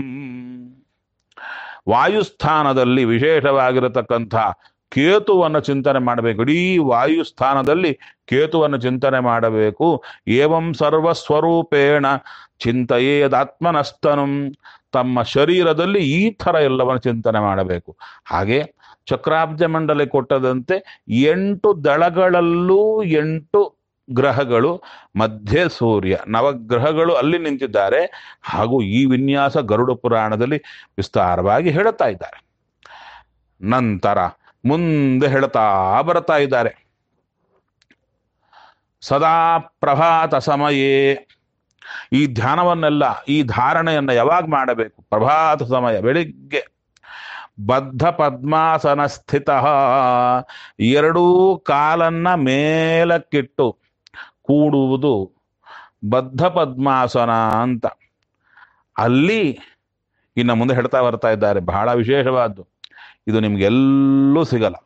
ವಾಯುಸ್ಥಾನದಲ್ಲಿ ವಿಶೇಷವಾಗಿರತಕ್ಕಂಥ ಕೇತುವನ್ನು ಚಿಂತನೆ ಮಾಡಬೇಕು ಇಡೀ ವಾಯುಸ್ಥಾನದಲ್ಲಿ ಕೇತುವನ್ನು ಚಿಂತನೆ ಮಾಡಬೇಕು ಏವಂ ಸರ್ವಸ್ವರೂಪೇಣ ಚಿಂತೆಯೇದಾತ್ಮನಸ್ತನು ತಮ್ಮ ಶರೀರದಲ್ಲಿ ಈ ಥರ ಎಲ್ಲವನ್ನು ಚಿಂತನೆ ಮಾಡಬೇಕು ಹಾಗೆ ಚಕ್ರಾಬ್ಜ ಮಂಡಲಿ ಕೊಟ್ಟದಂತೆ ಎಂಟು ದಳಗಳಲ್ಲೂ ಎಂಟು ಗ್ರಹಗಳು ಮಧ್ಯೆ ಸೂರ್ಯ ನವಗ್ರಹಗಳು ಅಲ್ಲಿ ನಿಂತಿದ್ದಾರೆ ಹಾಗೂ ಈ ವಿನ್ಯಾಸ ಗರುಡ ಪುರಾಣದಲ್ಲಿ ವಿಸ್ತಾರವಾಗಿ ಹೇಳುತ್ತಾ ಇದ್ದಾರೆ ನಂತರ ಮುಂದೆ ಹೇಳ್ತಾ ಬರ್ತಾ ಇದ್ದಾರೆ ಸದಾ ಪ್ರಭಾತ ಸಮಯೇ ಈ ಧ್ಯಾನವನ್ನೆಲ್ಲ ಈ ಧಾರಣೆಯನ್ನ ಯಾವಾಗ ಮಾಡಬೇಕು ಪ್ರಭಾತ ಸಮಯ ಬೆಳಿಗ್ಗೆ ಬದ್ಧ ಪದ್ಮಾಸನ ಸ್ಥಿತ ಎರಡೂ ಕಾಲನ್ನ ಮೇಲಕ್ಕಿಟ್ಟು ಕೂಡುವುದು ಬದ್ಧ ಪದ್ಮಾಸನ ಅಂತ ಅಲ್ಲಿ ಇನ್ನು ಮುಂದೆ ಹೇಳ್ತಾ ಬರ್ತಾ ಇದ್ದಾರೆ ಬಹಳ ವಿಶೇಷವಾದ್ದು ಇದು ನಿಮ್ಗೆಲ್ಲೂ ಸಿಗಲ್ಲ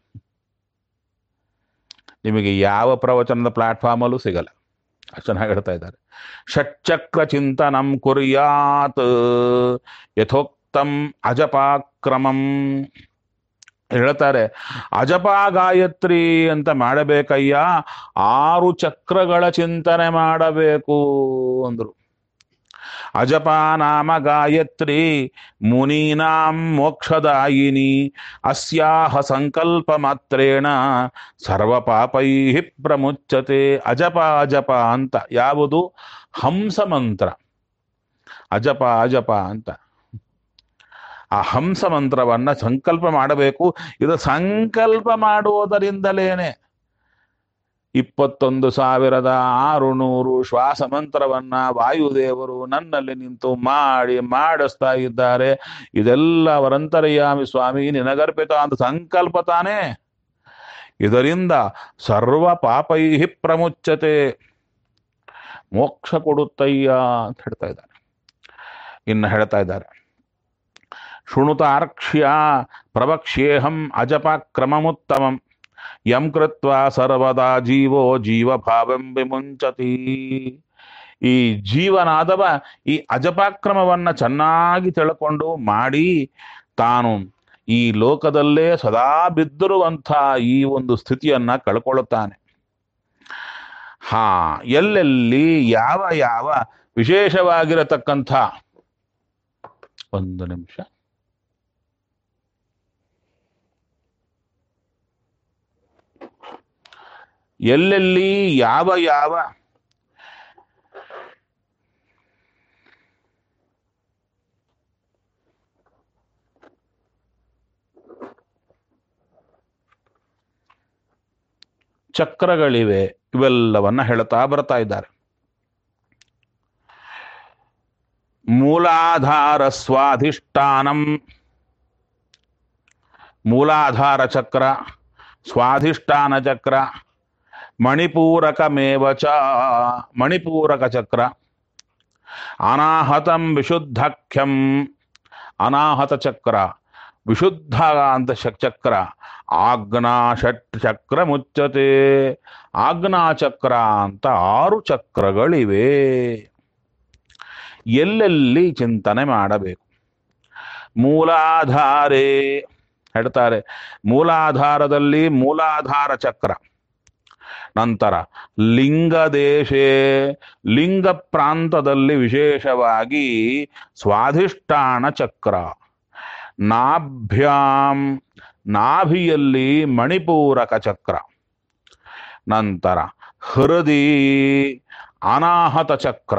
ನಿಮಗೆ ಯಾವ ಪ್ರವಚನದ ಪ್ಲಾಟ್ಫಾರ್ಮಲ್ಲೂ ಸಿಗಲ್ಲ ಅಷ್ಟು ಚೆನ್ನಾಗಿ ಹೇಳ್ತಾ ಇದ್ದಾರೆ ಷಟ್ಚಕ್ರ ಚಿಂತನಂ ಕುರ್ಯಾತ್ ಯಥೋಕ್ತಂ ಅಜಪಾಕ್ರಮಂ ಹೇಳ್ತಾರೆ ಅಜಪ ಗಾಯತ್ರಿ ಅಂತ ಮಾಡಬೇಕಯ್ಯ ಆರು ಚಕ್ರಗಳ ಚಿಂತನೆ ಮಾಡಬೇಕು ಅಂದ್ರು ಅಜಪ ನಾಮ ಗಾಯತ್ರಿ ಮುನೀನಾಂ ಮೋಕ್ಷದಾಯಿನಿ ಅಸ್ಯಾಹ ಸಂಕಲ್ಪ ಮಾತ್ರೇಣ ಸರ್ವ ಪಾಪೈ ಪ್ರಮುಚ್ಚತೆ ಅಜಪ ಅಜಪ ಅಂತ ಯಾವುದು ಹಂಸ ಮಂತ್ರ ಅಜಪ ಅಜಪ ಅಂತ ಆ ಹಂಸ ಮಂತ್ರವನ್ನ ಸಂಕಲ್ಪ ಮಾಡಬೇಕು ಇದು ಸಂಕಲ್ಪ ಮಾಡುವುದರಿಂದಲೇನೆ ಇಪ್ಪತ್ತೊಂದು ಸಾವಿರದ ಆರು ನೂರು ಶ್ವಾಸ ಮಂತ್ರವನ್ನ ವಾಯುದೇವರು ನನ್ನಲ್ಲಿ ನಿಂತು ಮಾಡಿ ಮಾಡಿಸ್ತಾ ಇದ್ದಾರೆ ಇದೆಲ್ಲ ಅವರಂತರ್ಯಾಮಿ ಸ್ವಾಮಿ ನಿನಗರ್ಪಿತ ಅಂತ ಸಂಕಲ್ಪ ತಾನೇ ಇದರಿಂದ ಸರ್ವ ಪಾಪೈ ಪ್ರಮುಚ್ಚತೆ ಮೋಕ್ಷ ಕೊಡುತ್ತಯ್ಯ ಅಂತ ಹೇಳ್ತಾ ಇದ್ದಾರೆ ಇನ್ನು ಹೇಳ್ತಾ ಇದ್ದಾರೆ ಶೃಣುತ ಆರ್ಕ್ಷ್ಯ ಪ್ರವಕ್ಷ್ಯೇಹಂ ಅಜಪಾಕ್ರಮಮುತ್ತಮಂ ಯಂ ಕೃತ್ವ ಸರ್ವದಾ ಜೀವೋ ಜೀವಭಾವಂ ವಿಮುಂಚತಿ ಈ ಜೀವನಾದವ ಈ ಅಜಪಾಕ್ರಮವನ್ನ ಚೆನ್ನಾಗಿ ತಿಳ್ಕೊಂಡು ಮಾಡಿ ತಾನು ಈ ಲೋಕದಲ್ಲೇ ಸದಾ ಬಿದ್ದಿರುವಂಥ ಈ ಒಂದು ಸ್ಥಿತಿಯನ್ನ ಕಳ್ಕೊಳ್ಳುತ್ತಾನೆ ಹಾ ಎಲ್ಲೆಲ್ಲಿ ಯಾವ ಯಾವ ವಿಶೇಷವಾಗಿರತಕ್ಕಂಥ ಒಂದು ನಿಮಿಷ ಎಲ್ಲೆಲ್ಲಿ ಯಾವ ಯಾವ ಚಕ್ರಗಳಿವೆ ಇವೆಲ್ಲವನ್ನ ಹೇಳ್ತಾ ಬರ್ತಾ ಇದ್ದಾರೆ ಮೂಲಾಧಾರ ಸ್ವಾಧಿಷ್ಠಾನಂ ಮೂಲಾಧಾರ ಚಕ್ರ ಸ್ವಾಧಿಷ್ಠಾನ ಚಕ್ರ ಮಣಿಪೂರಕಮೇವ ಚ ಮಣಿಪೂರಕ ಚಕ್ರ ಅನಾಹತಂ ವಿಶುದ್ಧಾಖ್ಯಂ ಅನಾಹತ ಚಕ್ರ ವಿಶುದ್ಧ ಅಂತ ಶ- ಚಕ್ರ ಆಜ್ಞಾ ಷಟ್ ಚಕ್ರ ಮುಚ್ಚತೆ ಆಜ್ಞಾ ಚಕ್ರ ಅಂತ ಆರು ಚಕ್ರಗಳಿವೆ ಎಲ್ಲೆಲ್ಲಿ ಚಿಂತನೆ ಮಾಡಬೇಕು ಮೂಲಾಧಾರೇ ಹೇಳ್ತಾರೆ ಮೂಲಾಧಾರದಲ್ಲಿ ಮೂಲಾಧಾರ ಚಕ್ರ ನಂತರ ಲಿಂಗದೇಶೇ ಲಿಂಗ ಪ್ರಾಂತದಲ್ಲಿ ವಿಶೇಷವಾಗಿ ಸ್ವಾಧಿಷ್ಠಾನ ಚಕ್ರ ನಾಭ್ಯಾಂ ನಾಭಿಯಲ್ಲಿ ಮಣಿಪೂರಕ ಚಕ್ರ ನಂತರ ಹೃದಿ ಅನಾಹತ ಚಕ್ರ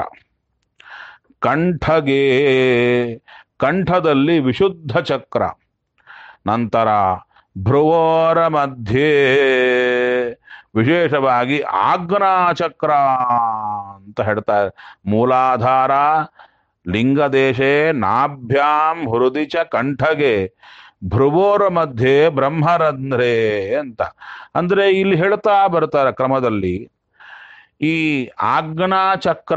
ಕಂಠಗೆ ಕಂಠದಲ್ಲಿ ವಿಶುದ್ಧ ಚಕ್ರ ನಂತರ ಭ್ರುವೋರ ಮಧ್ಯೆ ವಿಶೇಷವಾಗಿ ಆಜ್ಞಾಚಕ್ರ ಅಂತ ಹೇಳ್ತಾರೆ ಮೂಲಾಧಾರ ಲಿಂಗದೇಶೆ ನಾಭ್ಯಾಂ ಹೃದಿ ಚ ಕಂಠಗೆ ಭ್ರುವೋರ ಮಧ್ಯೆ ಬ್ರಹ್ಮರಂಧ್ರೆ ಅಂತ ಅಂದ್ರೆ ಇಲ್ಲಿ ಹೇಳ್ತಾ ಬರ್ತಾರೆ ಕ್ರಮದಲ್ಲಿ ಈ ಆಜ್ಞಾ ಚಕ್ರ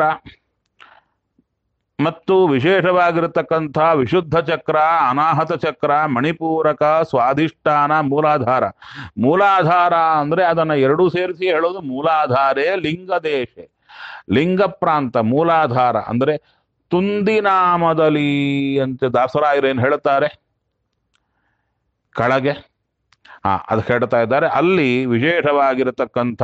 ಮತ್ತು ವಿಶೇಷವಾಗಿರತಕ್ಕಂಥ ವಿಶುದ್ಧ ಚಕ್ರ ಅನಾಹತ ಚಕ್ರ ಮಣಿಪೂರಕ ಸ್ವಾಧಿಷ್ಠಾನ ಮೂಲಾಧಾರ ಮೂಲಾಧಾರ ಅಂದ್ರೆ ಅದನ್ನ ಎರಡೂ ಸೇರಿಸಿ ಹೇಳೋದು ಮೂಲಾಧಾರೇ ಲಿಂಗದೇಶ ಲಿಂಗ ಪ್ರಾಂತ ಮೂಲಾಧಾರ ಅಂದ್ರೆ ತುಂದಿನಾಮದಲ್ಲಿ ಅಂತ ದಾಸರಾಯರು ಏನು ಹೇಳ್ತಾರೆ ಕೆಳಗೆ ಹಾ ಅದು ಹೇಳ್ತಾ ಇದ್ದಾರೆ ಅಲ್ಲಿ ವಿಶೇಷವಾಗಿರತಕ್ಕಂಥ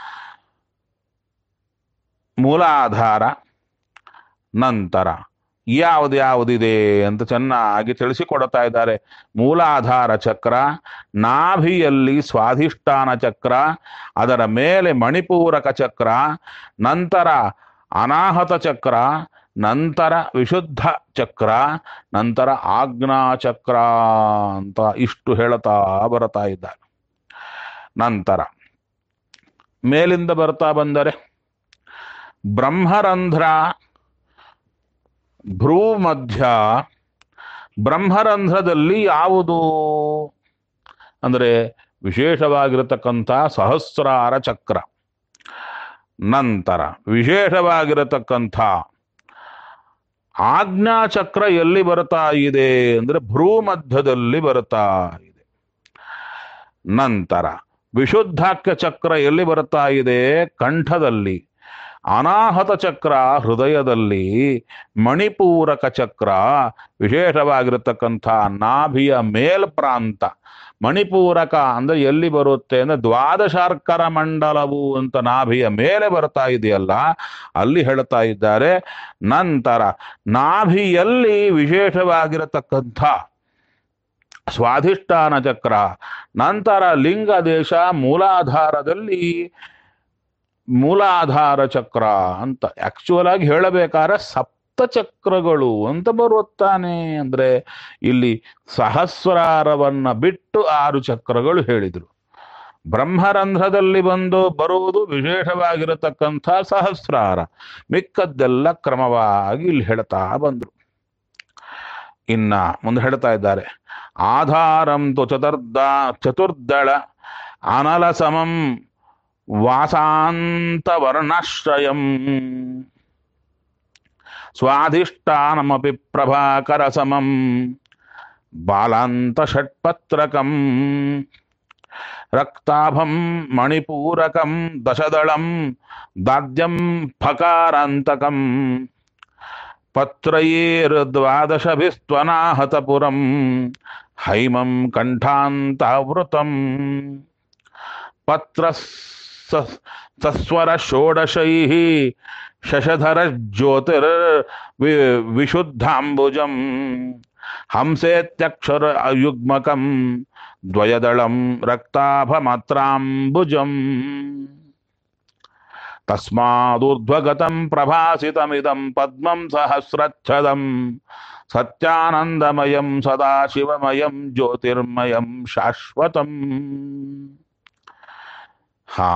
ಮೂಲಾಧಾರ ನಂತರ ಯಾವ್ದು ಯಾವುದಿದೆ ಅಂತ ಚೆನ್ನಾಗಿ ತಿಳಿಸಿಕೊಡ್ತಾ ಇದ್ದಾರೆ ಮೂಲಾಧಾರ ಚಕ್ರ ನಾಭಿಯಲ್ಲಿ ಸ್ವಾಧಿಷ್ಠಾನ ಚಕ್ರ ಅದರ ಮೇಲೆ ಮಣಿಪೂರಕ ಚಕ್ರ ನಂತರ ಅನಾಹತ ಚಕ್ರ ನಂತರ ವಿಶುದ್ಧ ಚಕ್ರ ನಂತರ ಆಜ್ಞಾ ಚಕ್ರ ಅಂತ ಇಷ್ಟು ಹೇಳ್ತಾ ಬರ್ತಾ ಇದ್ದಾರೆ ನಂತರ ಮೇಲಿಂದ ಬರ್ತಾ ಬಂದರೆ ಬ್ರಹ್ಮರಂಧ್ರ ಭ್ರೂ ಮಧ್ಯ ಬ್ರಹ್ಮರಂಧ್ರದಲ್ಲಿ ಯಾವುದು ಅಂದರೆ ವಿಶೇಷವಾಗಿರತಕ್ಕಂಥ ಸಹಸ್ರಾರ ಚಕ್ರ ನಂತರ ವಿಶೇಷವಾಗಿರತಕ್ಕಂಥ ಆಜ್ಞಾ ಚಕ್ರ ಎಲ್ಲಿ ಬರ್ತಾ ಇದೆ ಅಂದ್ರೆ ಭ್ರೂ ಮಧ್ಯದಲ್ಲಿ ಬರ್ತಾ ಇದೆ ನಂತರ ವಿಶುದ್ಧಾಖ್ಯ ಚಕ್ರ ಎಲ್ಲಿ ಬರ್ತಾ ಇದೆ ಕಂಠದಲ್ಲಿ ಅನಾಹತ ಚಕ್ರ ಹೃದಯದಲ್ಲಿ ಮಣಿಪೂರಕ ಚಕ್ರ ವಿಶೇಷವಾಗಿರತಕ್ಕಂಥ ನಾಭಿಯ ಮೇಲ್ಪ್ರಾಂತ ಮಣಿಪೂರಕ ಅಂದ್ರೆ ಎಲ್ಲಿ ಬರುತ್ತೆ ಅಂದ್ರೆ ದ್ವಾದಶಾರ್ಕರ ಮಂಡಲವು ಅಂತ ನಾಭಿಯ ಮೇಲೆ ಬರ್ತಾ ಇದೆಯಲ್ಲ ಅಲ್ಲಿ ಹೇಳ್ತಾ ಇದ್ದಾರೆ ನಂತರ ನಾಭಿಯಲ್ಲಿ ವಿಶೇಷವಾಗಿರತಕ್ಕಂಥ ಸ್ವಾಧಿಷ್ಠಾನ ಚಕ್ರ ನಂತರ ಲಿಂಗ ದೇಶ ಮೂಲಾಧಾರದಲ್ಲಿ ಮೂಲಾಧಾರ ಚಕ್ರ ಅಂತ ಆಕ್ಚುಯಲ್ ಆಗಿ ಹೇಳಬೇಕಾದ್ರೆ ಸಪ್ತ ಚಕ್ರಗಳು ಅಂತ ಬರುತ್ತಾನೆ ಅಂದ್ರೆ ಇಲ್ಲಿ ಸಹಸ್ರಾರವನ್ನ ಬಿಟ್ಟು ಆರು ಚಕ್ರಗಳು ಹೇಳಿದ್ರು ಬ್ರಹ್ಮರಂಧ್ರದಲ್ಲಿ ಬಂದು ಬರುವುದು ವಿಶೇಷವಾಗಿರತಕ್ಕಂಥ ಸಹಸ್ರಾರ ಮಿಕ್ಕದ್ದೆಲ್ಲ ಕ್ರಮವಾಗಿ ಇಲ್ಲಿ ಹೇಳ್ತಾ ಬಂದ್ರು ಇನ್ನ ಮುಂದೆ ಹೇಳ್ತಾ ಇದ್ದಾರೆ ಆಧಾರಂ ತು ಚತುರ್ದ ಚತುರ್ದಳ ಅನಲ ಸಮಂ ವಾಸಾಂತವರ್ಣಾಶ್ರಯಂ ಸ್ವಾಧಿಷ್ಠಾನಮಪಿ ಪ್ರಭಾಕರ ಸಮಂ ಬಾಲಾಂತ ಷಟ್ಪತ್ರಕಂ ರಕ್ತಾಭಂ ಮಣಿಪೂರಕಂ ದಶದಳಂ ದಾದ್ಯಂ ಫಕಾರಾಂತಕಂ ಪತ್ರಯೇರ್ದ್ವಾದಶಭಿಸ್ತ್ವನಾಹತಪುರಂ ಹೈಮಂ ಕಂಠಾಂತಾವೃತಂ ಪತ್ರ ಸಸ್ವರ ಷೋಡಶೈಃ ಶಶಧರ ಜ್ಯೋತಿರ್ ವಿ- ವಿಶುದ್ಧಾಂಬುಜಂ ಹಂಸೇತ್ಯಕ್ಷರ ಯುಗ್ಮಕಂ ದ್ವಯದಳಂ ರಕ್ತಾಭಮಾತ್ರಾಂಬುಜಂ ತಸ್ಮಾದೂರ್ಧ್ವಗತಂ ಪ್ರಭಾಸಿತಮಿದಂ ಪದ್ಮಂ ಸಹಸ್ರಚ್ಛದಂ ಸತ್ಯಾನಂದಮಯಂ ಸದಾಶಿವಮಯಂ ಜ್ಯೋತಿರ್ಮಯಂ ಶಾಶ್ವತಂ ಹಾ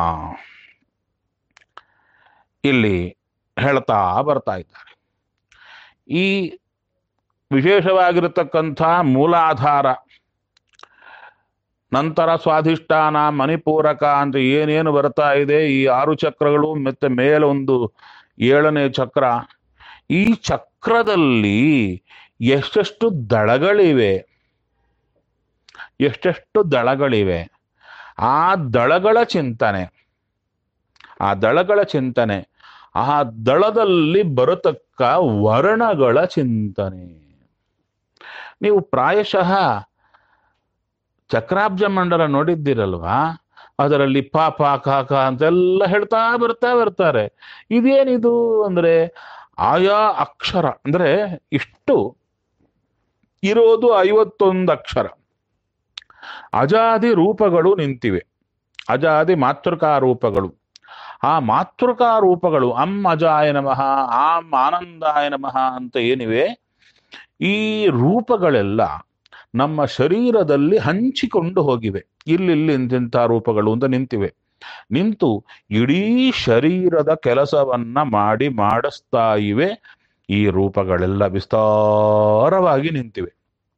ಇಲ್ಲಿ ಹೇಳ್ತಾ ಬರ್ತಾ ಇದ್ದಾರೆ ಈ ವಿಶೇಷವಾಗಿರತಕ್ಕಂಥ ಮೂಲಾಧಾರ ನಂತರ ಸ್ವಾಧಿಷ್ಠಾನ ಮಣಿಪೂರಕ ಅಂತ ಏನೇನು ಬರ್ತಾ ಇದೆ ಈ ಆರು ಚಕ್ರಗಳು ಮತ್ತೆ ಮೇಲೊಂದು ಏಳನೇ ಚಕ್ರ ಈ ಚಕ್ರದಲ್ಲಿ ಎಷ್ಟೆಷ್ಟು ದಳಗಳಿವೆ ಎಷ್ಟೆಷ್ಟು ದಳಗಳಿವೆ ಆ ದಳಗಳ ಚಿಂತನೆ ಆ ದಳಗಳ ಚಿಂತನೆ ಆ ದಳದಲ್ಲಿ ಬರತಕ್ಕ ವರ್ಣಗಳ ಚಿಂತನೆ ನೀವು ಪ್ರಾಯಶಃ ಚಕ್ರಾಬ್ಜ ಮಂಡಲ ನೋಡಿದ್ದೀರಲ್ವಾ ಅದರಲ್ಲಿ ಪ ಪ ಕ ಕ ಅಂತೆಲ್ಲ ಹೇಳ್ತಾ ಬರ್ತಾ ಬರ್ತಾರೆ ಇದೇನಿದು ಅಂದ್ರೆ ಆಯಾ ಅಕ್ಷರ ಅಂದ್ರೆ ಇಷ್ಟು ಇರೋದು ಐವತ್ತೊಂದು ಅಕ್ಷರ ಅಜಾದಿ ರೂಪಗಳು ನಿಂತಿವೆ ಅಜಾದಿ ಮಾತೃಕಾ ರೂಪಗಳು ಆ ಮಾತೃಕಾ ರೂಪಗಳು ಅಂ ಅಜಾಯ ನಮಃ ಆಂ ಆನಂದಾಯ ನಮಃ ಅಂತ ಏನಿವೆ ಈ ರೂಪಗಳೆಲ್ಲ ನಮ್ಮ ಶರೀರದಲ್ಲಿ ಹಂಚಿಕೊಂಡು ಹೋಗಿವೆ ಇಲ್ಲಿಲ್ಲಿ ಇಂತಿಂಥ ರೂಪಗಳು ಅಂತ ನಿಂತಿವೆ ನಿಂತು ಇಡೀ ಶರೀರದ ಕೆಲಸವನ್ನ ಮಾಡಿ ಮಾಡಿಸ್ತಾ ಇವೆ ಈ ರೂಪಗಳೆಲ್ಲ ವಿಸ್ತಾರವಾಗಿ ನಿಂತಿವೆ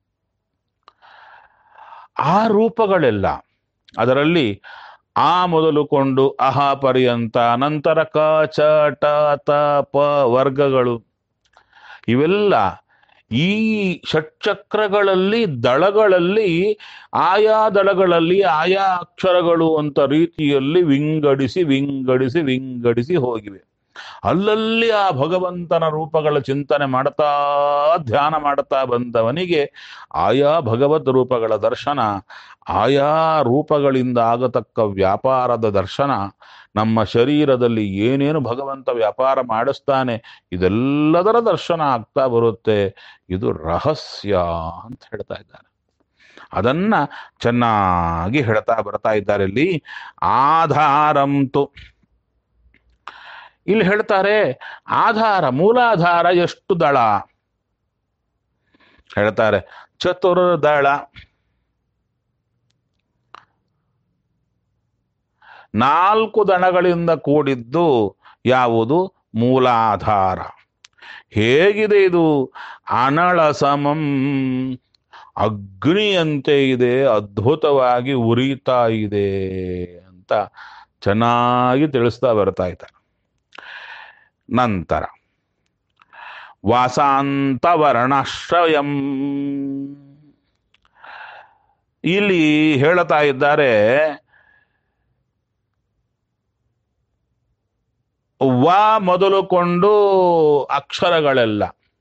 ಆ ರೂಪಗಳೆಲ್ಲ ಅದರಲ್ಲಿ ಆ ಮೊದಲುಕೊಂಡು ಅಹ ಪರ್ಯಂತ ನಂತರ ಕ ಚ ಟ ತ ಪ ವರ್ಗಗಳು ಇವೆಲ್ಲ ಈ ಷಟ್ಚಕ್ರಗಳಲ್ಲಿ ದಳಗಳಲ್ಲಿ ಆಯಾ ದಳಗಳಲ್ಲಿ ಆಯಾ ಅಕ್ಷರಗಳು ಅಂತ ರೀತಿಯಲ್ಲಿ ವಿಂಗಡಿಸಿ ವಿಂಗಡಿಸಿ ವಿಂಗಡಿಸಿ ಹೋಗಿವೆ ಅಲ್ಲಲ್ಲಿ ಆ ಭಗವಂತನ ರೂಪಗಳ ಚಿಂತನೆ ಮಾಡ್ತಾ ಧ್ಯಾನ ಮಾಡ್ತಾ ಬಂದವನಿಗೆ ಆಯಾ ಭಗವದ್ ರೂಪಗಳ ದರ್ಶನ ಆಯಾ ರೂಪಗಳಿಂದ ಆಗತಕ್ಕ ವ್ಯಾಪಾರದ ದರ್ಶನ ನಮ್ಮ ಶರೀರದಲ್ಲಿ ಏನೇನು ಭಗವಂತ ವ್ಯಾಪಾರ ಮಾಡಿಸ್ತಾನೆ ಇದೆಲ್ಲದರ ದರ್ಶನ ಆಗ್ತಾ ಬರುತ್ತೆ ಇದು ರಹಸ್ಯ ಅಂತ ಹೇಳ್ತಾ ಇದ್ದಾರೆ ಅದನ್ನ ಚೆನ್ನಾಗಿ ಹೇಳ್ತಾ ಬರ್ತಾ ಇದ್ದಾರೆ ಇಲ್ಲಿ ಆಧಾರಂತು ಇಲ್ಲಿ ಹೇಳ್ತಾರೆ ಆಧಾರ ಮೂಲಾಧಾರ ಎಷ್ಟು ದಳ ಹೇಳ್ತಾರೆ ಚತುರ್ದಳ ನಾಲ್ಕು ದಳಗಳಿಂದ ಕೂಡಿದ್ದು ಯಾವುದು ಮೂಲಾಧಾರ ಹೇಗಿದೆ ಇದು ಅನಳ ಸಮಂ ಅಗ್ನಿಯಂತೆ ಇದೆ ಅದ್ಭುತವಾಗಿ ಉರಿತಾ ಇದೆ ಅಂತ ಚೆನ್ನಾಗಿ ತಿಳಿಸ್ತಾ ಬರ್ತಾ ಇದ್ದಾರೆ ನಂತರ ವಾಸಾಂತವರ್ಣಾಶ್ರಯಂ ಇಲ್ಲಿ ಹೇಳ್ತಾ ಇದ್ದಾರೆ ವ ಮೊದಲುಕೊಂಡು ಅಕ್ಷರಗಳೆಲ್ಲ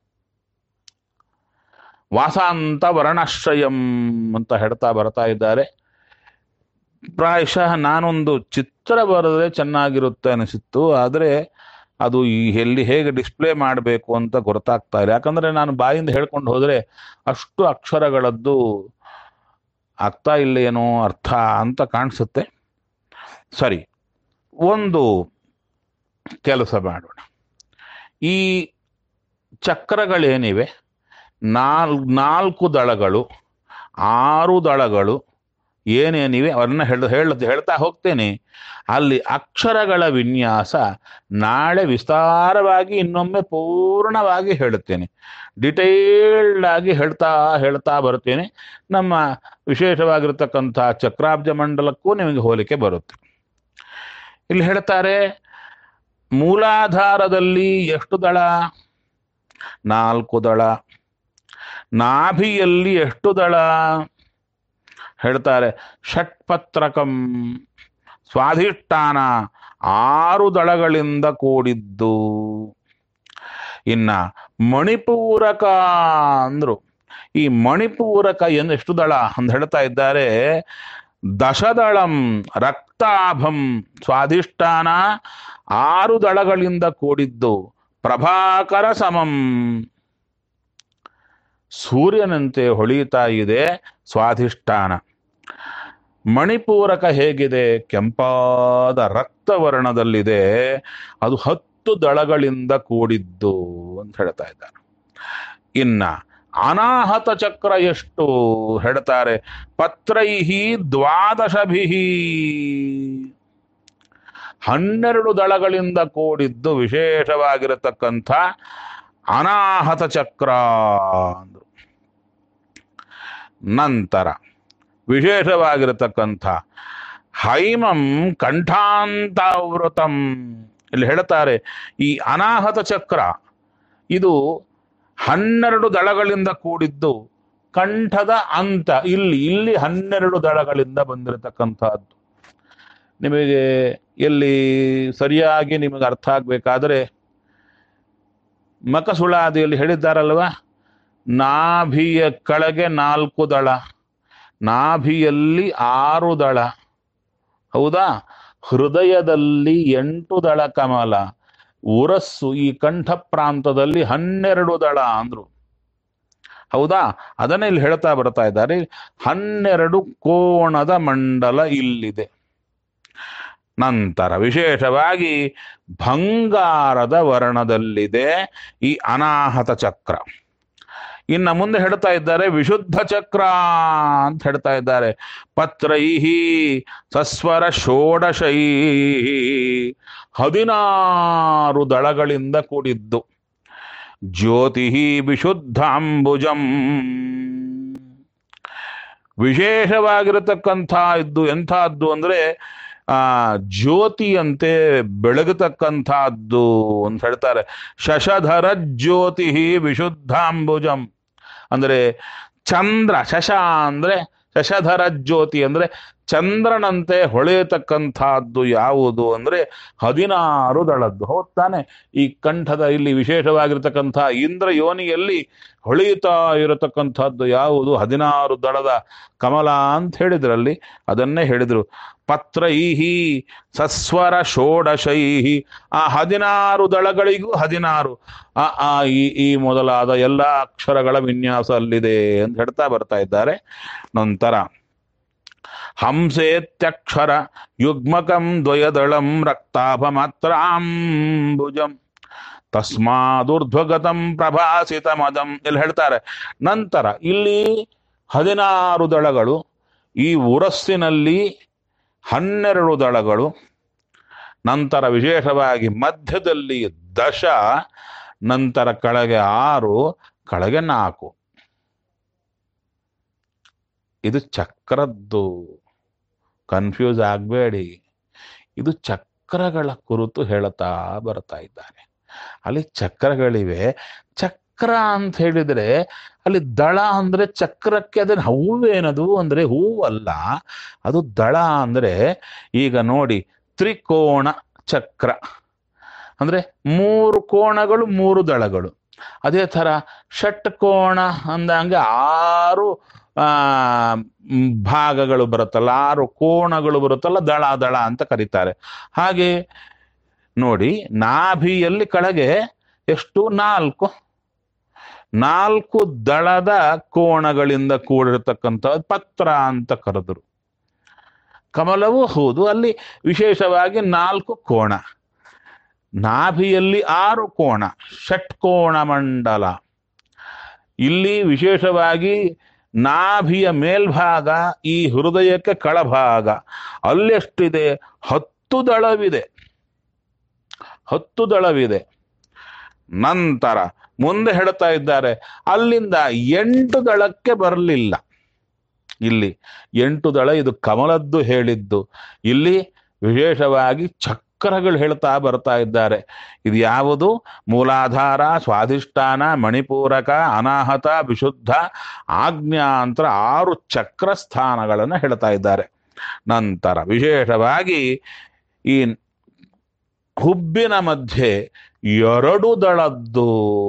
ವಾಸಾಂತ ವರ್ಣಾಶ್ರಯಂ ಅಂತ ಹೇಳ್ತಾ ಬರ್ತಾ ಇದ್ದಾರೆ ಪ್ರಾಯಶಃ ನಾನೊಂದು ಚಿತ್ರ ಬರೆದ್ರೆ ಚೆನ್ನಾಗಿರುತ್ತೆ ಅನಿಸಿತ್ತು ಆದರೆ ಅದು ಈ ಎಲ್ಲಿ ಹೇಗೆ ಡಿಸ್ಪ್ಲೇ ಮಾಡಬೇಕು ಅಂತ ಗೊತ್ತಾಗ್ತಾ ಇಲ್ಲ ಯಾಕಂದ್ರೆ ನಾನು ಬಾಯಿಂದ ಹೇಳ್ಕೊಂಡು ಹೋದ್ರೆ ಅಷ್ಟು ಅಕ್ಷರಗಳದ್ದು ಆಗ್ತಾ ಇಲ್ಲ ಏನೋ ಅರ್ಥ ಅಂತ ಕಾಣಿಸುತ್ತೆ ಸರಿ ಒಂದು ಕೆಲಸ ಮಾಡೋಣ ಈ ಚಕ್ರಗಳೇನಿವೆ ನಾಲ್ ನಾಲ್ಕು ದಳಗಳು ಆರು ದಳಗಳು ಏನೇನಿವೆ ಅವನ್ನ ಹೇಳ ಹೇಳ ಹೇಳ್ತಾ ಹೋಗ್ತೇನೆ ಅಲ್ಲಿ ಅಕ್ಷರಗಳ ವಿನ್ಯಾಸ ನಾಳೆ ವಿಸ್ತಾರವಾಗಿ ಇನ್ನೊಮ್ಮೆ ಪೂರ್ಣವಾಗಿ ಹೇಳುತ್ತೇನೆ ಡಿಟೇಲ್ಡ್ ಆಗಿ ಹೇಳ್ತಾ ಹೇಳ್ತಾ ಬರ್ತೇನೆ ನಮ್ಮ ವಿಶೇಷವಾಗಿರ್ತಕ್ಕಂಥ ಚಕ್ರಾಬ್ಜ ಮಂಡಲಕ್ಕೂ ನಿಮಗೆ ಹೋಲಿಕೆ ಬರುತ್ತೆ ಇಲ್ಲಿ ಹೇಳ್ತಾರೆ ಮೂಲಾಧಾರದಲ್ಲಿ ಎಷ್ಟು ದಳ ನಾಲ್ಕು ದಳ ನಾಭಿಯಲ್ಲಿ ಎಷ್ಟು ದಳ ಹೇಳ್ತಾರೆ ಷಟ್ಪತ್ರಕಂ ಸ್ವಾಧಿಷ್ಠಾನ ಆರು ದಳಗಳಿಂದ ಕೂಡಿದ್ದು ಇನ್ನ ಮಣಿಪೂರಕ ಅಂದ್ರು ಈ ಮಣಿಪೂರಕ ಎಂದು ಎಷ್ಟು ದಳ ಅಂತ ಹೇಳ್ತಾ ಇದ್ದಾರೆ ದಶದಳಂ ರಕ್ತಾಭಂ ಸ್ವಾಧಿಷ್ಠಾನ ಆರು ದಳಗಳಿಂದ ಕೂಡಿದ್ದು ಪ್ರಭಾಕರ ಸಮಂ ಸೂರ್ಯನಂತೆ ಹೊಳೆಯುತ್ತಾ ಇದೆ ಸ್ವಾಧಿಷ್ಠಾನ ಮಣಿಪೂರಕ ಹೇಗಿದೆ ಕೆಂಪಾದ ರಕ್ತವರ್ಣದಲ್ಲಿದೆ ಅದು ಹತ್ತು ದಳಗಳಿಂದ ಕೂಡಿದ್ದು ಅಂತ ಹೇಳ್ತಾ ಇದ್ದಾರೆ ಇನ್ನ ಅನಾಹತ ಚಕ್ರ ಎಷ್ಟು ಹೇಳ್ತಾರೆ ಪತ್ರೈಹಿ ದ್ವಾದಶಭಿಹಿ ಹನ್ನೆರಡು ದಳಗಳಿಂದ ಕೂಡಿದ್ದು ವಿಶೇಷವಾಗಿರತಕ್ಕಂಥ ಅನಾಹತ ಚಕ್ರ ಅಂದ್ರು ನಂತರ ವಿಶೇಷವಾಗಿರತಕ್ಕಂಥ ಹೈಮಂ ಕಂಠಾಂತಾವೃತಂ ಇಲ್ಲಿ ಹೇಳ್ತಾರೆ ಈ ಅನಾಹತ ಚಕ್ರ ಇದು ಹನ್ನೆರಡು ದಳಗಳಿಂದ ಕೂಡಿದ್ದು ಕಂಠದ ಅಂತ ಇಲ್ಲಿ ಇಲ್ಲಿ ಹನ್ನೆರಡು ದಳಗಳಿಂದ ಬಂದಿರತಕ್ಕಂಥದ್ದು ನಿಮಗೆ ಎಲ್ಲಿ ಸರಿಯಾಗಿ ನಿಮಗೆ ಅರ್ಥ ಆಗ್ಬೇಕಾದ್ರೆ ಮಕಸುಳಾದಿಯಲ್ಲಿ ಹೇಳಿದ್ದಾರಲ್ವಾ ನಾಭಿಯ ಕೆಳಗೆ ನಾಲ್ಕು ದಳ ನಾಭಿಯಲ್ಲಿ ಆರು ದಳ ಹೌದಾ ಹೃದಯದಲ್ಲಿ ಎಂಟು ದಳ ಕಮಲ ಉರಸ್ಸು ಈ ಕಂಠ ಪ್ರಾಂತದಲ್ಲಿ ಹನ್ನೆರಡು ದಳ ಅಂದ್ರು ಹೌದಾ ಅದನ್ನ ಇಲ್ಲಿ ಹೇಳ್ತಾ ಬರ್ತಾ ಇದ್ದಾರೆ ಹನ್ನೆರಡು ಕೋಣದ ಮಂಡಲ ಇಲ್ಲಿದೆ ನಂತರ ವಿಶೇಷವಾಗಿ ಬಂಗಾರದ ವರ್ಣದಲ್ಲಿದೆ ಈ ಅನಾಹತ ಚಕ್ರ ಇನ್ನ ಮುಂದೆ ಹೇಳ್ತಾ ಇದ್ದಾರೆ ವಿಶುದ್ಧ ಚಕ್ರ ಅಂತ ಹೇಳ್ತಾ ಇದ್ದಾರೆ ಪತ್ರೈಹಿ ಸಸ್ವರ ಷೋಡಶೈ ಹದಿನಾರು ದಳಗಳಿಂದ ಕೂಡಿದ್ದು ಜ್ಯೋತಿ ವಿಶುದ್ಧಾಂಬುಜಂ ವಿಶೇಷವಾಗಿರತಕ್ಕಂಥ ಇದ್ದು ಎಂಥದ್ದು ಅಂದ್ರೆ ಆ ಜ್ಯೋತಿಯಂತೆ ಬೆಳಗತಕ್ಕಂಥದ್ದು ಅಂತ ಹೇಳ್ತಾರೆ ಶಶಧರ ಜ್ಯೋತಿ ವಿಶುದ್ಧಾಂಬುಜಂ ಅಂದ್ರೆ ಚಂದ್ರ ಶಶ ಅಂದ್ರೆ ಶಶಧರ ಜ್ಯೋತಿ ಅಂದ್ರೆ ಚಂದ್ರನಂತೆ ಹೊಳೆಯತಕ್ಕಂಥದ್ದು ಯಾವುದು ಅಂದ್ರೆ ಹದಿನಾರು ದಳದ್ದು ಹೌದ್ ತಾನೆ ಈ ಕಂಠದ ಇಲ್ಲಿ ವಿಶೇಷವಾಗಿರ್ತಕ್ಕಂಥ ಇಂದ್ರ ಯೋನಿಯಲ್ಲಿ ಹೊಳೆಯುತ್ತಾ ಇರತಕ್ಕಂಥದ್ದು ಯಾವುದು ಹದಿನಾರು ದಳದ ಕಮಲ ಅಂತ ಹೇಳಿದ್ರಲ್ಲಿ ಅದನ್ನೇ ಹೇಳಿದ್ರು ಪತ್ರೈಹಿ ಸಸ್ವರ ಷೋಡಶೈಹಿ ಆ ಹದಿನಾರು ದಳಗಳಿಗೂ ಹದಿನಾರು ಆ ಆ ಈ ಈ ಮೊದಲಾದ ಎಲ್ಲ ಅಕ್ಷರಗಳ ವಿನ್ಯಾಸ ಅಲ್ಲಿದೆ ಅಂತ ಹೇಳ್ತಾ ಬರ್ತಾ ಇದ್ದಾರೆ ನಂತರ ಹಂಸೇತ್ಯಕ್ಷರ ಯುಗ್ಮಕಂ ದ್ವಯದಳಂ ರಕ್ತಾಭ ಮಾತ್ರಾಂಬುಜಂ ತಸ್ಮಾದುರ್ಧ್ವಗತಂ ಪ್ರಭಾಸಿತ ಮದಂ ಇಲ್ಲಿ ಹೇಳ್ತಾರೆ ನಂತರ ಇಲ್ಲಿ ಹದಿನಾರು ದಳಗಳು ಈ ಉರಸ್ಸಿನಲ್ಲಿ ಹನ್ನೆರಡು ದಳಗಳು ನಂತರ ವಿಶೇಷವಾಗಿ ಮಧ್ಯದಲ್ಲಿ ದಶ ನಂತರ ಕೆಳಗೆ ಆರು ಕೆಳಗೆ ನಾಲ್ಕು ಇದು ಚಕ್ರದ್ದು ಕನ್ಫ್ಯೂಸ್ ಆಗಬೇಡಿ ಇದು ಚಕ್ರಗಳ ಕುರಿತು ಹೇಳ್ತಾ ಬರ್ತಾ ಇದ್ದಾರೆ ಅಲ್ಲಿ ಚಕ್ರಗಳಿವೆ ಚಕ್ರ ಅಂತ ಹೇಳಿದ್ರೆ ಅಲ್ಲಿ ದಳ ಅಂದ್ರೆ ಚಕ್ರಕ್ಕೆ ಅದನ್ನ ಹೂವೇನದು ಅಂದ್ರೆ ಹೂವಲ್ಲ ಅದು ದಳ ಅಂದ್ರೆ ಈಗ ನೋಡಿ ತ್ರಿಕೋಣ ಚಕ್ರ ಅಂದ್ರೆ ಮೂರು ಕೋಣಗಳು ಮೂರು ದಳಗಳು ಅದೇ ತರ ಷಟ್ಕೋಣ ಅಂದಂಗೆ ಆರು ಆ ಮ್, ಭಾಗಗಳು ಬರುತ್ತಲ್ಲ ಆರು ಕೋಣಗಳು ಬರುತ್ತಲ್ಲ ದಳ ದಳ ಅಂತ ಕರೀತಾರೆ ಹಾಗೆ ನೋಡಿ ನಾಭಿಯಲ್ಲಿ ಕೆಳಗೆ ಎಷ್ಟು ನಾಲ್ಕು ನಾಲ್ಕು ದಳದ ಕೋಣಗಳಿಂದ ಕೂಡಿರತಕ್ಕಂಥ ಪತ್ರ ಅಂತ ಕರೆದರು ಕಮಲವೂ ಹೌದು ಅಲ್ಲಿ ವಿಶೇಷವಾಗಿ ನಾಲ್ಕು ಕೋಣ ನಾಭಿಯಲ್ಲಿ ಆರು ಕೋಣ ಷಟ್ಕೋಣ ಮಂಡಲ ಇಲ್ಲಿ ವಿಶೇಷವಾಗಿ ನಾಭಿಯ ಮೇಲ್ಭಾಗ ಈ ಹೃದಯಕ್ಕೆ ಕೆಳಭಾಗ ಅಲ್ಲೆಷ್ಟಿದೆ ಹತ್ತು ದಳವಿದೆ ಹತ್ತು ದಳವಿದೆ ನಂತರ ಮುಂದೆ ಹೇಳ್ತಾ ಇದ್ದಾರೆ ಅಲ್ಲಿಂದ ಎಂಟು ದಳಕ್ಕೆ ಬರಲಿಲ್ಲ ಇಲ್ಲಿ ಎಂಟು ದಳ ಇದು ಕಮಲದ್ದು ಹೇಳಿದ್ದು ಇಲ್ಲಿ ವಿಶೇಷವಾಗಿ ಚಕ್ರಗಳು ಹೇಳ್ತಾ ಬರ್ತಾ ಇದ್ದಾರೆ ಇದು ಯಾವುದು ಮೂಲಾಧಾರ ಸ್ವಾಧಿಷ್ಠಾನ ಮಣಿಪೂರಕ ಅನಾಹತ ವಿಶುದ್ಧ ಆಜ್ಞಾಂತರ ಆರು ಚಕ್ರ ಸ್ಥಾನಗಳನ್ನು ಹೇಳ್ತಾ ಇದ್ದಾರೆ ನಂತರ ವಿಶೇಷವಾಗಿ ಈ ಹುಬ್ಬಿನ ಮಧ್ಯೆ ಎರಡು ದಳದ್ದು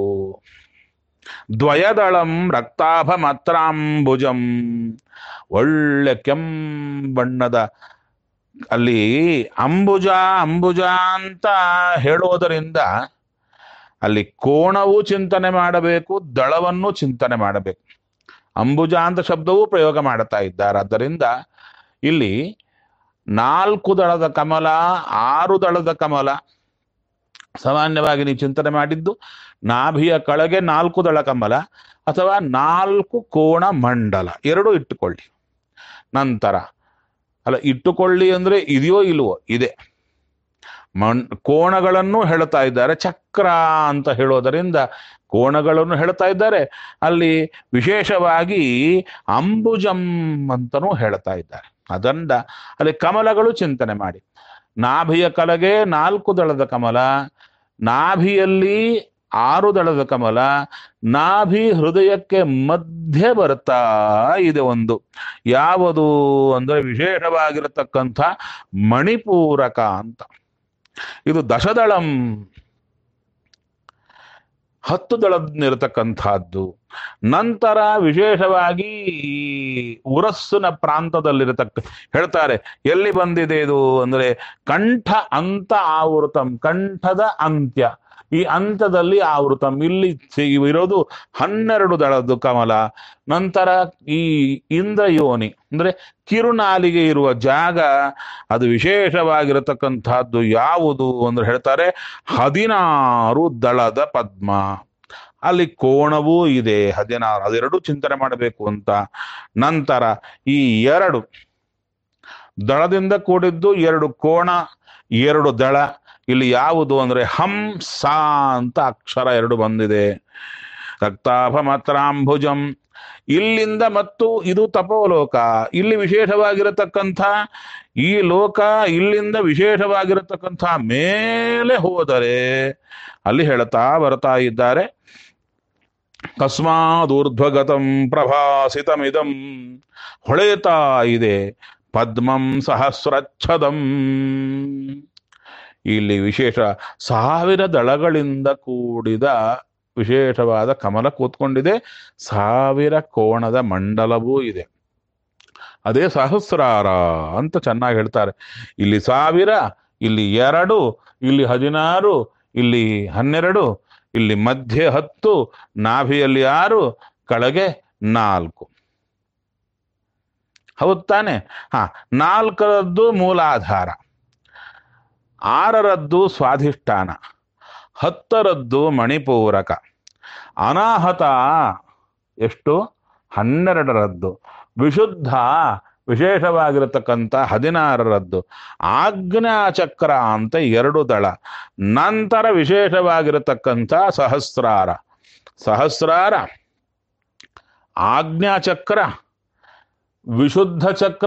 ದ್ವಯದಳಂ ರಕ್ತಾಭ ಮಾತ್ರಾಂಬುಜಂ ಒಳ್ಳೆ ಕೆಂಬಣ್ಣದ ಅಲ್ಲಿ ಅಂಬುಜ ಅಂಬುಜ ಅಂತ ಹೇಳೋದರಿಂದ ಅಲ್ಲಿ ಕೋಣವು ಚಿಂತನೆ ಮಾಡಬೇಕು ದಳವನ್ನು ಚಿಂತನೆ ಮಾಡಬೇಕು ಅಂಬುಜ ಅಂತ ಶಬ್ದವೂ ಪ್ರಯೋಗ ಮಾಡ್ತಾ ಇದ್ದಾರೆ ಆದ್ದರಿಂದ ಇಲ್ಲಿ ನಾಲ್ಕು ದಳದ ಕಮಲ ಆರು ದಳದ ಕಮಲ ಸಾಮಾನ್ಯವಾಗಿ ನೀವು ಚಿಂತನೆ ಮಾಡಿದ್ದು ನಾಭಿಯ ಕೆಳಗೆ ನಾಲ್ಕು ದಳ ಕಮಲ ಅಥವಾ ನಾಲ್ಕು ಕೋಣ ಮಂಡಲ ಎರಡು ಇಟ್ಟುಕೊಳ್ಳಿ ನಂತರ ಅಲ್ಲ ಇಟ್ಟುಕೊಳ್ಳಿ ಅಂದ್ರೆ ಇದೆಯೋ ಇಲ್ವೋ ಇದೆ ಮಣ್ ಕೋಣಗಳನ್ನು ಹೇಳ್ತಾ ಇದ್ದಾರೆ ಚಕ್ರ ಅಂತ ಹೇಳೋದರಿಂದ ಕೋಣಗಳನ್ನು ಹೇಳ್ತಾ ಇದ್ದಾರೆ ಅಲ್ಲಿ ವಿಶೇಷವಾಗಿ ಅಂಬುಜಂ ಅಂತನೂ ಹೇಳ್ತಾ ಇದ್ದಾರೆ ಅದರಿಂದ ಅಲ್ಲಿ ಕಮಲಗಳು ಚಿಂತನೆ ಮಾಡಿ ನಾಭಿಯ ಕಲಗೆ ನಾಲ್ಕು ದಳದ ಕಮಲ ನಾಭಿಯಲ್ಲಿ ಆರು ದಳದ ಕಮಲ ನಾಭಿ ಹೃದಯಕ್ಕೆ ಮಧ್ಯೆ ಬರ್ತಾ ಇದೆ ಒಂದು ಯಾವುದು ಅಂದ್ರೆ ವಿಶೇಷವಾಗಿರತಕ್ಕಂಥ ಮಣಿಪೂರಕ ಅಂತ ಇದು ದಶದಳಂ ಹತ್ತು ದಳದಲ್ಲಿರತಕ್ಕಂಥದ್ದು ನಂತರ ವಿಶೇಷವಾಗಿ ಈ ಉರಸ್ಸಿನ ಪ್ರಾಂತದಲ್ಲಿರತಕ್ಕ ಹೇಳ್ತಾರೆ ಎಲ್ಲಿ ಬಂದಿದೆ ಇದು ಅಂದ್ರೆ ಕಂಠ ಅಂತ ಆವೃತಂ ಕಂಠದ ಅಂತ್ಯ ಈ ಅಂತ್ಯದಲ್ಲಿ ಆವೃತಂ ಇಲ್ಲಿ ಸಿ- ಇರೋದು ಹನ್ನೆರಡು ದಳದ್ದು ಕಮಲ ನಂತರ ಈ ಇಂದ್ರಯೋನಿ ಅಂದ್ರೆ ಕಿರುನಾಲಿಗೆ ಇರುವ ಜಾಗ ಅದು ವಿಶೇಷವಾಗಿರತಕ್ಕಂಥದ್ದು ಯಾವುದು ಅಂದ್ರೆ ಹೇಳ್ತಾರೆ ಹದಿನಾರು ದಳದ ಪದ್ಮ ಅಲ್ಲಿ ಕೋಣವೂ ಇದೆ ಹದಿನಾರು ಅದೆರಡು ಚಿಂತನೆ ಮಾಡಬೇಕು ಅಂತ ನಂತರ ಈ ಎರಡು ದಳದಿಂದ ಕೂಡಿದ್ದು ಎರಡು ಕೋಣ ಎರಡು ದಳ ಇಲ್ಲಿ ಯಾವುದು ಅಂದ್ರೆ ಹಂಸ ಅಂತ ಅಕ್ಷರ ಎರಡು ಬಂದಿದೆ ರಕ್ತಾಭ ಮಾತ್ರಾಂಭುಜಂ ಇಲ್ಲಿಂದ ಮತ್ತು ಇದು ತಪೋಲೋಕ ಇಲ್ಲಿ ವಿಶೇಷವಾಗಿರತಕ್ಕಂಥ ಈ ಲೋಕ ಇಲ್ಲಿಂದ ವಿಶೇಷವಾಗಿರತಕ್ಕಂಥ ಮೇಲೆ ಹೋದರೆ ಅಲ್ಲಿ ಹೇಳ್ತಾ ಬರ್ತಾ ಇದ್ದಾರೆ ಕಸ್ಮಾದೂರ್ಧ್ವಗತಂ ಪ್ರಭಾಸಿತಮಿದಂ ಹೊಳೆಯುತ್ತಾ ಇದೆ ಪದ್ಮಂ ಸಹಸ್ರಚ್ಛದಂ ಇಲ್ಲಿ ವಿಶೇಷ ಸಾವಿರ ದಳಗಳಿಂದ ಕೂಡಿದ ವಿಶೇಷವಾದ ಕಮಲ ಕೂತ್ಕೊಂಡಿದೆ ಸಾವಿರ ಕೋಣದ ಮಂಡಲವೂ ಇದೆ ಅದೇ ಸಹಸ್ರಾರ ಅಂತ ಚೆನ್ನಾಗಿ ಹೇಳ್ತಾರೆ ಇಲ್ಲಿ ಸಾವಿರ ಇಲ್ಲಿ ಎರಡು ಇಲ್ಲಿ ಹದಿನಾರು ಇಲ್ಲಿ ಹನ್ನೆರಡು ಇಲ್ಲಿ ಮಧ್ಯೆ ಹತ್ತು ನಾಭಿಯಲ್ಲಿ ಆರು ಕೆಳಗೆ ನಾಲ್ಕು ಹೌದ್ ತಾನೆ ಹಾ ನಾಲ್ಕರದ್ದು ಮೂಲಾಧಾರ ಆರರದ್ದು ಸ್ವಾಧಿಷ್ಠಾನ ಹತ್ತರದ್ದು ಮಣಿಪೂರಕ ಅನಾಹತ ಎಷ್ಟು ಹನ್ನೆರಡರದ್ದು ವಿಶುದ್ಧ ವಿಶೇಷವಾಗಿರತಕ್ಕಂಥ ಹದಿನಾರರದ್ದು ಆಜ್ಞಾಚಕ್ರ ಅಂತ ಎರಡು ದಳ ನಂತರ ವಿಶೇಷವಾಗಿರತಕ್ಕಂಥ ಸಹಸ್ರಾರ ಸಹಸ್ರಾರ ಆಜ್ಞಾಚಕ್ರ ವಿಶುದ್ಧ ಚಕ್ರ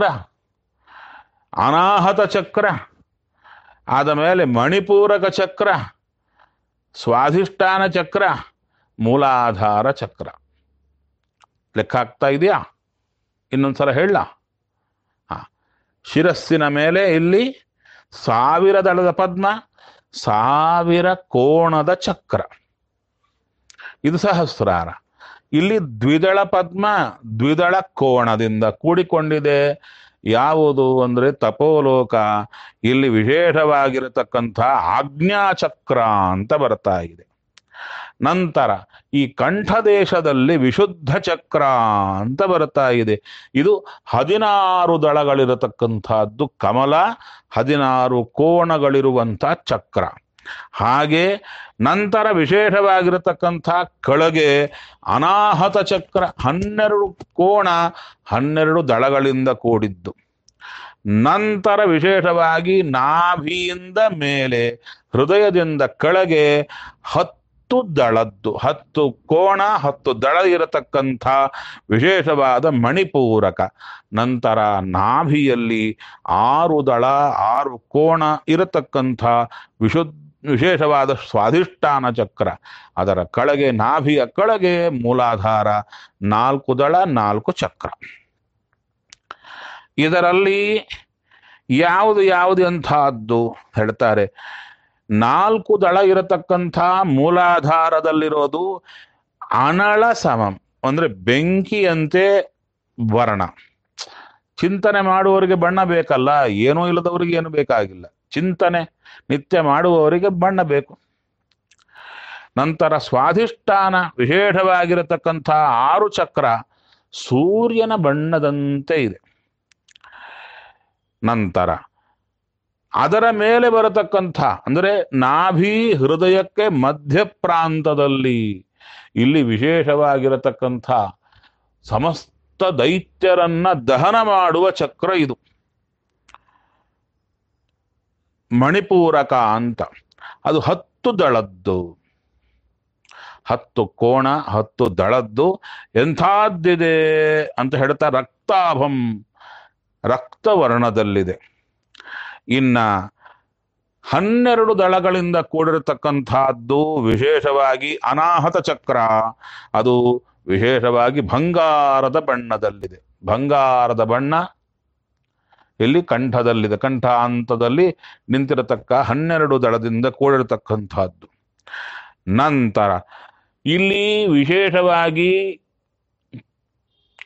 ಅನಾಹತ ಚಕ್ರ ಆದ ಮೇಲೆ ಮಣಿಪೂರಕ ಚಕ್ರ ಸ್ವಾಧಿಷ್ಠಾನ ಚಕ್ರ ಮೂಲಾಧಾರ ಚಕ್ರ ಲೆಕ್ಕ ಆಗ್ತಾ ಇದೆಯಾ ಇನ್ನೊಂದ್ಸಲ ಹೇಳ ಹಾ ಶಿರಸ್ಸಿನ ಮೇಲೆ ಇಲ್ಲಿ ಸಾವಿರ ದಳದ ಪದ್ಮ ಸಾವಿರ ಕೋಣದ ಚಕ್ರ ಇದು ಸಹಸ್ರಾರ ಇಲ್ಲಿ ದ್ವಿದಳ ಪದ್ಮ ದ್ವಿದಳ ಕೋಣದಿಂದ ಕೂಡಿಕೊಂಡಿದೆ ಯಾವುದು ಅಂದ್ರೆ ತಪೋಲೋಕ ಇಲ್ಲಿ ವಿಶೇಷವಾಗಿರತಕ್ಕಂಥ ಆಜ್ಞಾಚಕ್ರ ಅಂತ ಬರ್ತಾ ಇದೆ ನಂತರ ಈ ಕಂಠದೇಶದಲ್ಲಿ ವಿಶುದ್ಧ ಚಕ್ರ ಅಂತ ಬರ್ತಾ ಇದೆ ಇದು ಹದಿನಾರು ದಳಗಳಿರತಕ್ಕಂಥದ್ದು ಕಮಲ ಹದಿನಾರು ಕೋಣಗಳಿರುವಂಥ ಚಕ್ರ ಹಾಗೆ ನಂತರ ವಿಶೇಷವಾಗಿರತಕ್ಕಂಥ ಕೆಳಗೆ ಅನಾಹತ ಚಕ್ರ ಹನ್ನೆರಡು ಕೋಣ ಹನ್ನೆರಡು ದಳಗಳಿಂದ ಕೂಡಿದ್ದು ನಂತರ ವಿಶೇಷವಾಗಿ ನಾಭಿಯಿಂದ ಮೇಲೆ ಹೃದಯದಿಂದ ಕೆಳಗೆ ಹತ್ತು ದಳದ್ದು ಹತ್ತು ಕೋಣ ಹತ್ತು ದಳ ಇರತಕ್ಕಂಥ ವಿಶೇಷವಾದ ಮಣಿಪೂರಕ ನಂತರ ನಾಭಿಯಲ್ಲಿ ಆರು ದಳ ಆರು ಕೋಣ ಇರತಕ್ಕಂಥ ವಿಶುದ್ಧ ವಿಶೇಷವಾದ ಸ್ವಾಧಿಷ್ಠಾನ ಚಕ್ರ ಅದರ ಕೆಳಗೆ ನಾಭಿಯ ಕೆಳಗೆ ಮೂಲಾಧಾರ ನಾಲ್ಕು ದಳ ನಾಲ್ಕು ಚಕ್ರ ಇದರಲ್ಲಿ ಯಾವುದು ಯಾವುದು ಅಂತಹದ್ದು ಹೇಳ್ತಾರೆ ನಾಲ್ಕು ದಳ ಇರತಕ್ಕಂಥ ಮೂಲಾಧಾರದಲ್ಲಿರೋದು ಅನಳ ಸಮಂ ಅಂದ್ರೆ ಬೆಂಕಿಯಂತೆ ವರ್ಣ ಚಿಂತನೆ ಮಾಡುವವರಿಗೆ ಬಣ್ಣ ಬೇಕಲ್ಲ ಏನೂ ಇಲ್ಲದವರಿಗೆ ಏನು ಬೇಕಾಗಿಲ್ಲ ಚಿಂತನೆ ನಿತ್ಯ ಮಾಡುವವರಿಗೆ ಬಣ್ಣ ಬೇಕು ನಂತರ ಸ್ವಾಧಿಷ್ಠಾನ ವಿಶೇಷವಾಗಿರತಕ್ಕಂಥ ಆರು ಚಕ್ರ ಸೂರ್ಯನ ಬಣ್ಣದಂತೆ ಇದೆ ನಂತರ ಅದರ ಮೇಲೆ ಬರತಕ್ಕಂಥ ಅಂದ್ರೆ ನಾಭಿ ಹೃದಯಕ್ಕೆ ಮಧ್ಯ ಪ್ರಾಂತದಲ್ಲಿ ಇಲ್ಲಿ ವಿಶೇಷವಾಗಿರತಕ್ಕಂಥ ಸಮಸ್ತ ದೈತ್ಯರನ್ನ ದಹನ ಮಾಡುವ ಚಕ್ರ ಇದು ಮಣಿಪೂರಕ ಅಂತ ಅದು ಹತ್ತು ದಳದ್ದು ಹತ್ತು ಕೋಣ ಹತ್ತು ದಳದ್ದು ಎಂಥದ್ದಿದೆ ಅಂತ ಹೇಳ್ತಾ ರಕ್ತಾಭಂ ರಕ್ತವರ್ಣದಲ್ಲಿದೆ ಇನ್ನ ಹನ್ನೆರಡು ದಳಗಳಿಂದ ಕೂಡಿರತಕ್ಕಂಥದ್ದು ವಿಶೇಷವಾಗಿ ಅನಾಹತ ಚಕ್ರ ಅದು ವಿಶೇಷವಾಗಿ ಬಂಗಾರದ ಬಣ್ಣದಲ್ಲಿದೆ ಬಂಗಾರದ ಬಣ್ಣ ಇಲ್ಲಿ ಕಂಠದಲ್ಲಿದೆ ಕಂಠ ಹಂತದಲ್ಲಿ ನಿಂತಿರತಕ್ಕ ಹನ್ನೆರಡು ದಳದಿಂದ ಕೂಡಿರತಕ್ಕಂಥದ್ದು ನಂತರ ಇಲ್ಲಿ ವಿಶೇಷವಾಗಿ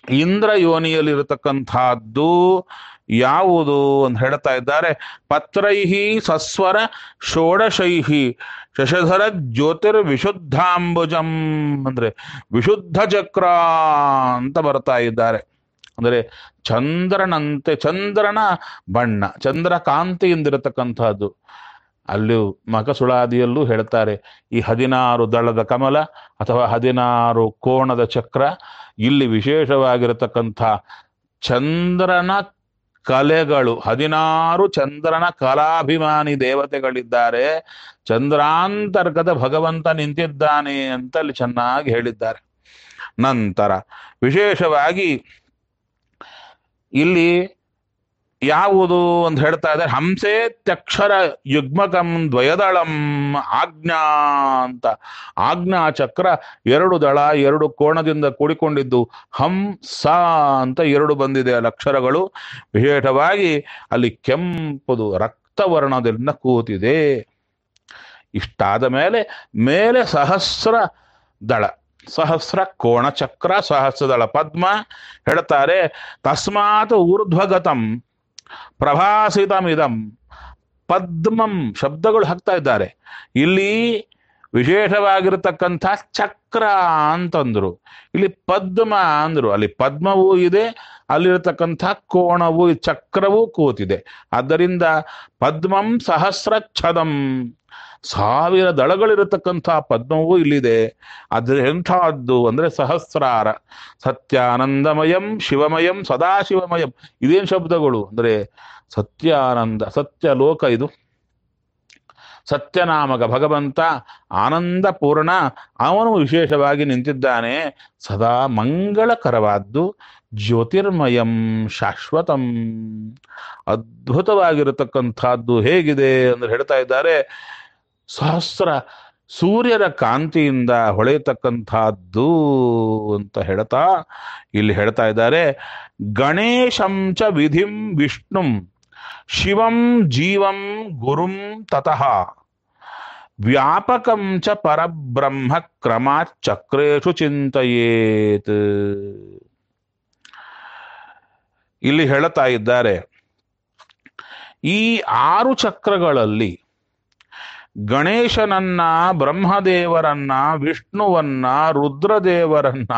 ಇಂದ್ರ ಯೋನಿಯಲ್ಲಿರತಕ್ಕಂಥದ್ದು ಯಾವುದು ಅಂತ ಹೇಳ್ತಾ ಇದ್ದಾರೆ ಪತ್ರೈಹಿ ಸಸ್ವರ ಷೋಡಶೈಹಿ ಶಶಧರ ಜ್ಯೋತಿರ್ ವಿಶುದ್ಧಾಂಬುಜಂ ಅಂದ್ರೆ ವಿಶುದ್ಧ ಚಕ್ರ ಅಂತ ಬರ್ತಾ ಇದ್ದಾರೆ ಅಂದರೆ ಚಂದ್ರನಂತೆ ಚಂದ್ರನ ಬಣ್ಣ ಚಂದ್ರ ಕಾಂತಿಯಿಂದಿರತಕ್ಕಂಥದ್ದು ಅಲ್ಲೂ ಮಕಸುಳಾದಿಯಲ್ಲೂ ಹೇಳ್ತಾರೆ ಈ ಹದಿನಾರು ದಳದ ಕಮಲ ಅಥವಾ ಹದಿನಾರು ಕೋಣದ ಚಕ್ರ ಇಲ್ಲಿ ವಿಶೇಷವಾಗಿರತಕ್ಕಂಥ ಚಂದ್ರನ ಕಲೆಗಳು ಹದಿನಾರು ಚಂದ್ರನ ಕಲಾಭಿಮಾನಿ ದೇವತೆಗಳಿದ್ದಾರೆ ಚಂದ್ರಾಂತರ್ಗತ ಭಗವಂತ ನಿಂತಿದ್ದಾನೆ ಅಂತ ಅಲ್ಲಿ ಚೆನ್ನಾಗಿ ಹೇಳಿದ್ದಾರೆ ನಂತರ ವಿಶೇಷವಾಗಿ ಇಲ್ಲಿ ಯಾವುದು ಅಂತ ಹೇಳ್ತಾ ಇದ್ದಾರೆ ಹಂಸೇತ್ಯಕ್ಷರ ಯುಗ್ಮಕಂ ದ್ವಯದಳಂ ಆಜ್ಞಾ ಅಂತ ಆಜ್ಞಾ ಚಕ್ರ ಎರಡು ದಳ ಎರಡು ಕೋಣದಿಂದ ಕೂಡಿಕೊಂಡಿದ್ದು ಹಂಸ ಅಂತ ಎರಡು ಬಂದಿದೆ ಅಲ್ಲಿ ಅಕ್ಷರಗಳು ವಿಶೇಷವಾಗಿ ಅಲ್ಲಿ ಕೆಂಪುದು ರಕ್ತವರ್ಣದಿಂದ ಕೂತಿದೆ ಇಷ್ಟಾದ ಮೇಲೆ ಮೇಲೆ ಸಹಸ್ರ ದಳ ಸಹಸ್ರ ಕೋಣ ಚಕ್ರ ಸಹಸ್ರದಳ ಪದ್ಮ ಹೇಳ್ತಾರೆ ತಸ್ಮಾತ್ ಊರ್ಧ್ವಗತಂ ಪ್ರಭಾಸಿತಮಿದಂ ಪದ್ಮಂ ಶಬ್ದಗಳು ಹಾಕ್ತಾ ಇದ್ದಾರೆ ಇಲ್ಲಿ ವಿಶೇಷವಾಗಿರತಕ್ಕಂಥ ಚಕ್ರ ಅಂತಂದ್ರು ಇಲ್ಲಿ ಪದ್ಮ ಅಂದ್ರು ಅಲ್ಲಿ ಪದ್ಮವೂ ಇದೆ ಅಲ್ಲಿರತಕ್ಕಂಥ ಕೋಣವು ಚಕ್ರವೂ ಕೂತಿದೆ ಆದ್ದರಿಂದ ಪದ್ಮಂ ಸಹಸ್ರಚ್ಛದಂ ಸಾವಿರ ದಳಗಳಿರತಕ್ಕಂಥ ಪದ್ಮವೂ ಇಲ್ಲಿದೆ ಅದ್ರ ಎಂಥದ್ದು ಅಂದ್ರೆ ಸಹಸ್ರಾರ ಸತ್ಯಾನಂದಮಯಂ ಶಿವಮಯಂ ಸದಾಶಿವಮಯಂ ಇದೇನು ಶಬ್ದಗಳು ಅಂದ್ರೆ ಸತ್ಯಾನಂದ ಸತ್ಯ ಲೋಕ ಇದು ಸತ್ಯನಾಮಕ ಭಗವಂತ ಆನಂದ ಪೂರ್ಣ ಅವನು ವಿಶೇಷವಾಗಿ ನಿಂತಿದ್ದಾನೆ ಸದಾ ಮಂಗಳಕರವಾದ್ದು ಜ್ಯೋತಿರ್ಮಯಂ ಶಾಶ್ವತಂ ಅದ್ಭುತವಾಗಿರತಕ್ಕಂಥದ್ದು ಹೇಗಿದೆ ಅಂದ್ರೆ ಹೇಳ್ತಾ ಇದ್ದಾರೆ ಸಹಸ್ರ ಸೂರ್ಯರ ಕಾಂತಿಯಿಂದ ಹೊಳೆಯತಕ್ಕಂಥದ್ದು ಅಂತ ಹೇಳ್ತಾ ಇಲ್ಲಿ ಹೇಳ್ತಾ ಇದ್ದಾರೆ ಗಣೇಶಂ ಚ ವಿಧಿಂ ವಿಷ್ಣುಂ ಶಿವಂ ಜೀವಂ ಗುರುಂ ತತಃ ವ್ಯಾಪಕಂ ಚ ಪರಬ್ರಹ್ಮ ಕ್ರಮಾಚಕ್ರೇಶು ಚಿಂತೆಯೇತ್ ಇಲ್ಲಿ ಹೇಳ್ತಾ ಇದ್ದಾರೆ ಈ ಆರು ಚಕ್ರಗಳಲ್ಲಿ ಗಣೇಶನನ್ನ ಬ್ರಹ್ಮದೇವರನ್ನ ವಿಷ್ಣುವನ್ನ ರುದ್ರದೇವರನ್ನ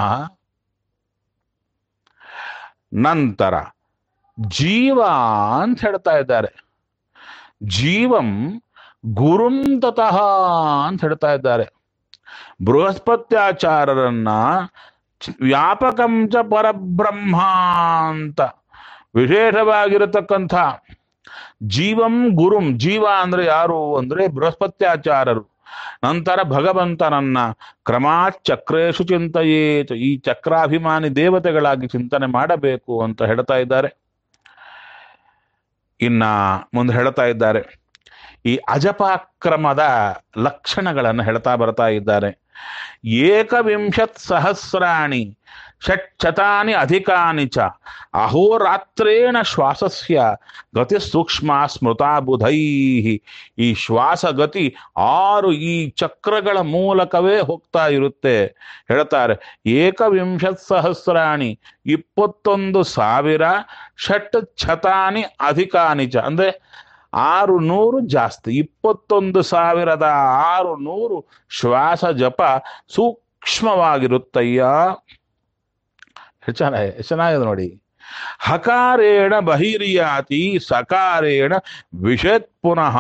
ನಂತರ ಜೀವ ಅಂತ ಹೇಳ್ತಾ ಇದ್ದಾರೆ ಜೀವಂ ಗುರುಂ ತತಃ ಅಂತ ಹೇಳ್ತಾ ಇದ್ದಾರೆ ಬೃಹಸ್ಪತ್ಯಾಚಾರ್ಯರನ್ನ ವ್ಯಾಪಕಂ ಚ ಪರಬ್ರಹ್ಮ ಅಂತ ವಿಶೇಷವಾಗಿರತಕ್ಕಂಥ ಜೀವಂ ಗುರುಂ ಜೀವ ಅಂದ್ರೆ ಯಾರು ಅಂದ್ರೆ ಬೃಹಸ್ಪತ್ಯಾಚಾರರು ನಂತರ ಭಗವಂತನನ್ನ ಕ್ರಮಾತ್ ಚಕ್ರೇಶು ಚಿಂತೆಯೇತು ಈ ಚಕ್ರಾಭಿಮಾನಿ ದೇವತೆಗಳಾಗಿ ಚಿಂತನೆ ಮಾಡಬೇಕು ಅಂತ ಹೇಳ್ತಾ ಇದ್ದಾರೆ ಇನ್ನ ಮುಂದೆ ಹೇಳ್ತಾ ಇದ್ದಾರೆ ಈ ಅಜಪಾಕ್ರಮದ ಲಕ್ಷಣಗಳನ್ನು ಹೇಳ್ತಾ ಬರ್ತಾ ಇದ್ದಾರೆ ಏಕವಿಂಶತ್ ಸಹಸ್ರಾಣಿ ಷಟ್ಶತಾನಿ ಅಧಿಕಾನಿ ಚ ಅಹೋರಾತ್ರೇಣ ಶ್ವಾಸಸ್ಯ ಗತಿ ಸೂಕ್ಷ್ಮ ಸ್ಮೃತಾ ಬುಧೈ ಈ ಶ್ವಾಸ ಗತಿ ಆರು ಈ ಚಕ್ರಗಳ ಮೂಲಕವೇ ಹೋಗ್ತಾ ಇರುತ್ತೆ ಹೇಳ್ತಾರೆ ಏಕವಿಂಶತ್ ಸಹಸ್ರಾಣಿ ಇಪ್ಪತ್ತೊಂದು ಸಾವಿರ ಷಟ್ ಛತಾನಿ ಅಧಿಕಾನಿ ಚ ಅಂದ್ರೆ ಆರು ನೂರು ಜಾಸ್ತಿ ಇಪ್ಪತ್ತೊಂದು ಸಾವಿರದ ಆರು ನೂರು ಶ್ವಾಸ ಜಪ ಸೂಕ್ಷ್ಮವಾಗಿರುತ್ತಯ್ಯ ಚೆನ್ನಾಗಿ ಚೆನ್ನಾಗಿದೆ ನೋಡಿ ಹಕಾರೇಣ ಬಹಿರಿಯಾತಿ ಸಕಾರೇಣ ವಿಷತ್ ಪುನಃ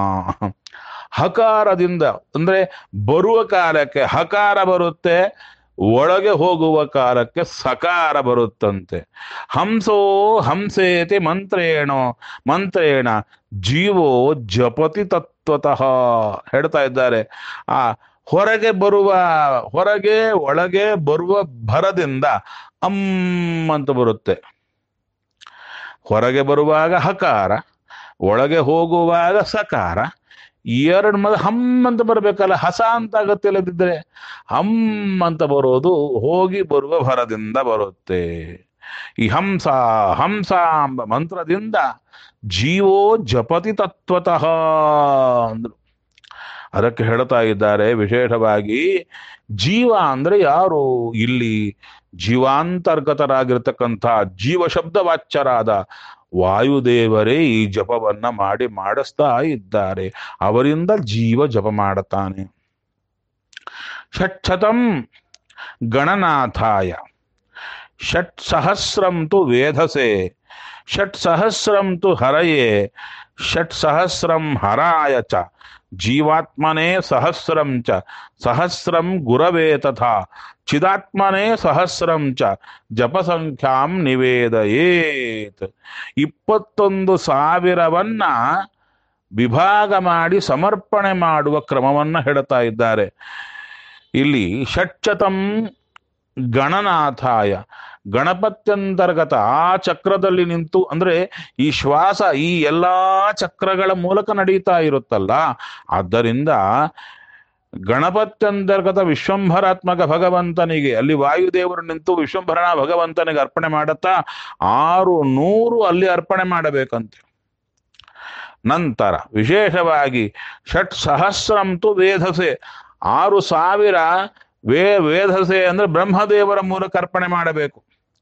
ಹಕಾರದಿಂದ ಅಂದ್ರೆ ಬರುವ ಕಾಲಕ್ಕೆ ಹಕಾರ ಬರುತ್ತೆ ಒಳಗೆ ಹೋಗುವ ಕಾಲಕ್ಕೆ ಸಕಾರ ಬರುತ್ತಂತೆ ಹಂಸೋ ಹಂಸೇತಿ ಮಂತ್ರೇಣೋ ಮಂತ್ರೇಣ ಜೀವೋ ಜಪತಿ ತತ್ವತಃ ಹೇಳ್ತಾ ಇದ್ದಾರೆ ಆ ಹೊರಗೆ ಬರುವ ಹೊರಗೆ ಒಳಗೆ ಬರುವ ಭರದಿಂದ ಅಮ್ ಅಂತ ಬರುತ್ತೆ ಹೊರಗೆ ಬರುವಾಗ ಹಕಾರ ಒಳಗೆ ಹೋಗುವಾಗ ಸಕಾರ ಎರಡು ಮದ ಹಮ್ ಅಂತ ಬರಬೇಕಲ್ಲ ಹಸ ಅಂತ ಆಗತ್ತೆ ಇಲ್ಲದಿದ್ರೆ ಹಮ್ ಅಂತ ಬರೋದು ಹೋಗಿ ಬರುವ ಭರದಿಂದ ಬರುತ್ತೆ ಈ ಹಂಸ ಹಂಸ ಎಂಬ ಮಂತ್ರದಿಂದ ಜೀವೋ ಜಪತಿ ತತ್ವತಃ ಅಂದ್ರು ಅದಕ್ಕೆ ಹೇಳ್ತಾ ಇದ್ದಾರೆ ವಿಶೇಷವಾಗಿ ಜೀವ ಅಂದ್ರೆ ಯಾರು ಇಲ್ಲಿ ಜೀವಾಂತರ್ಗತರಾಗಿರ್ತಕ್ಕಂಥ ಜೀವ ಶಬ್ದ ವಾಚ್ಯರಾದ ವಾಯುದೇವರೇ ಈ ಜಪವನ್ನ ಮಾಡಿ ಮಾಡಿಸ್ತಾ ಇದ್ದಾರೆ ಅವರಿಂದ ಜೀವ ಜಪ ಮಾಡುತ್ತಾನೆ ಷಟ್ಶತಂ ಗಣನಾಥಾಯ ಷಟ್ ಸಹಸ್ರಂ ತು ವೇಧಸೆ ಷಟ್ ಸಹಸ್ರಂ ತು ಹರಯೇ ಷಟ್ ಸಹಸ್ರಂ ಹರಾಯ ಚ ಜೀವಾತ್ಮನೇ ಸಹಸ್ರಂ ಚ ಸಹಸ್ರಂ ಗುರವೇ ತಥಾ ಚಿದಾತ್ಮನೇ ಸಹಸ್ರಂ ಚ ಜಪಸಂಖ್ಯಾಂ ನಿವೇದಯೇತ್ ಇಪ್ಪತ್ತೊಂದು ಸಾವಿರವನ್ನ ವಿಭಾಗ ಮಾಡಿ ಸಮರ್ಪಣೆ ಮಾಡುವ ಕ್ರಮವನ್ನ ಹೇಳ್ತಾ ಇದ್ದಾರೆ ಇಲ್ಲಿ ಷಟ್ಶತಂ ಗಣನಾಥಾಯ ಗಣಪತ್ಯಂತರ್ಗತ ಆ ಚಕ್ರದಲ್ಲಿ ನಿಂತು ಅಂದ್ರೆ ಈ ಶ್ವಾಸ ಈ ಎಲ್ಲಾ ಚಕ್ರಗಳ ಮೂಲಕ ನಡೀತಾ ಇರುತ್ತಲ್ಲ ಆದ್ದರಿಂದ ಗಣಪತ್ಯಂತರ್ಗತ ವಿಶ್ವಂಭರಾತ್ಮಕ ಭಗವಂತನಿಗೆ ಅಲ್ಲಿ ವಾಯುದೇವರು ನಿಂತು ವಿಶ್ವಂಭರಣ ಭಗವಂತನಿಗೆ ಅರ್ಪಣೆ ಮಾಡುತ್ತಾ ಆರು ನೂರು ಅಲ್ಲಿ ಅರ್ಪಣೆ ಮಾಡಬೇಕಂತೆ ನಂತರ ವಿಶೇಷವಾಗಿ ಷಟ್ ಸಹಸ್ರಂತು ವೇಧಸೆ ಆರು ಸಾವಿರ ವೇ ವೇಧಸೆ ಅಂದ್ರೆ ಬ್ರಹ್ಮದೇವರ ಮೂಲಕ ಅರ್ಪಣೆ ಮಾಡಬೇಕು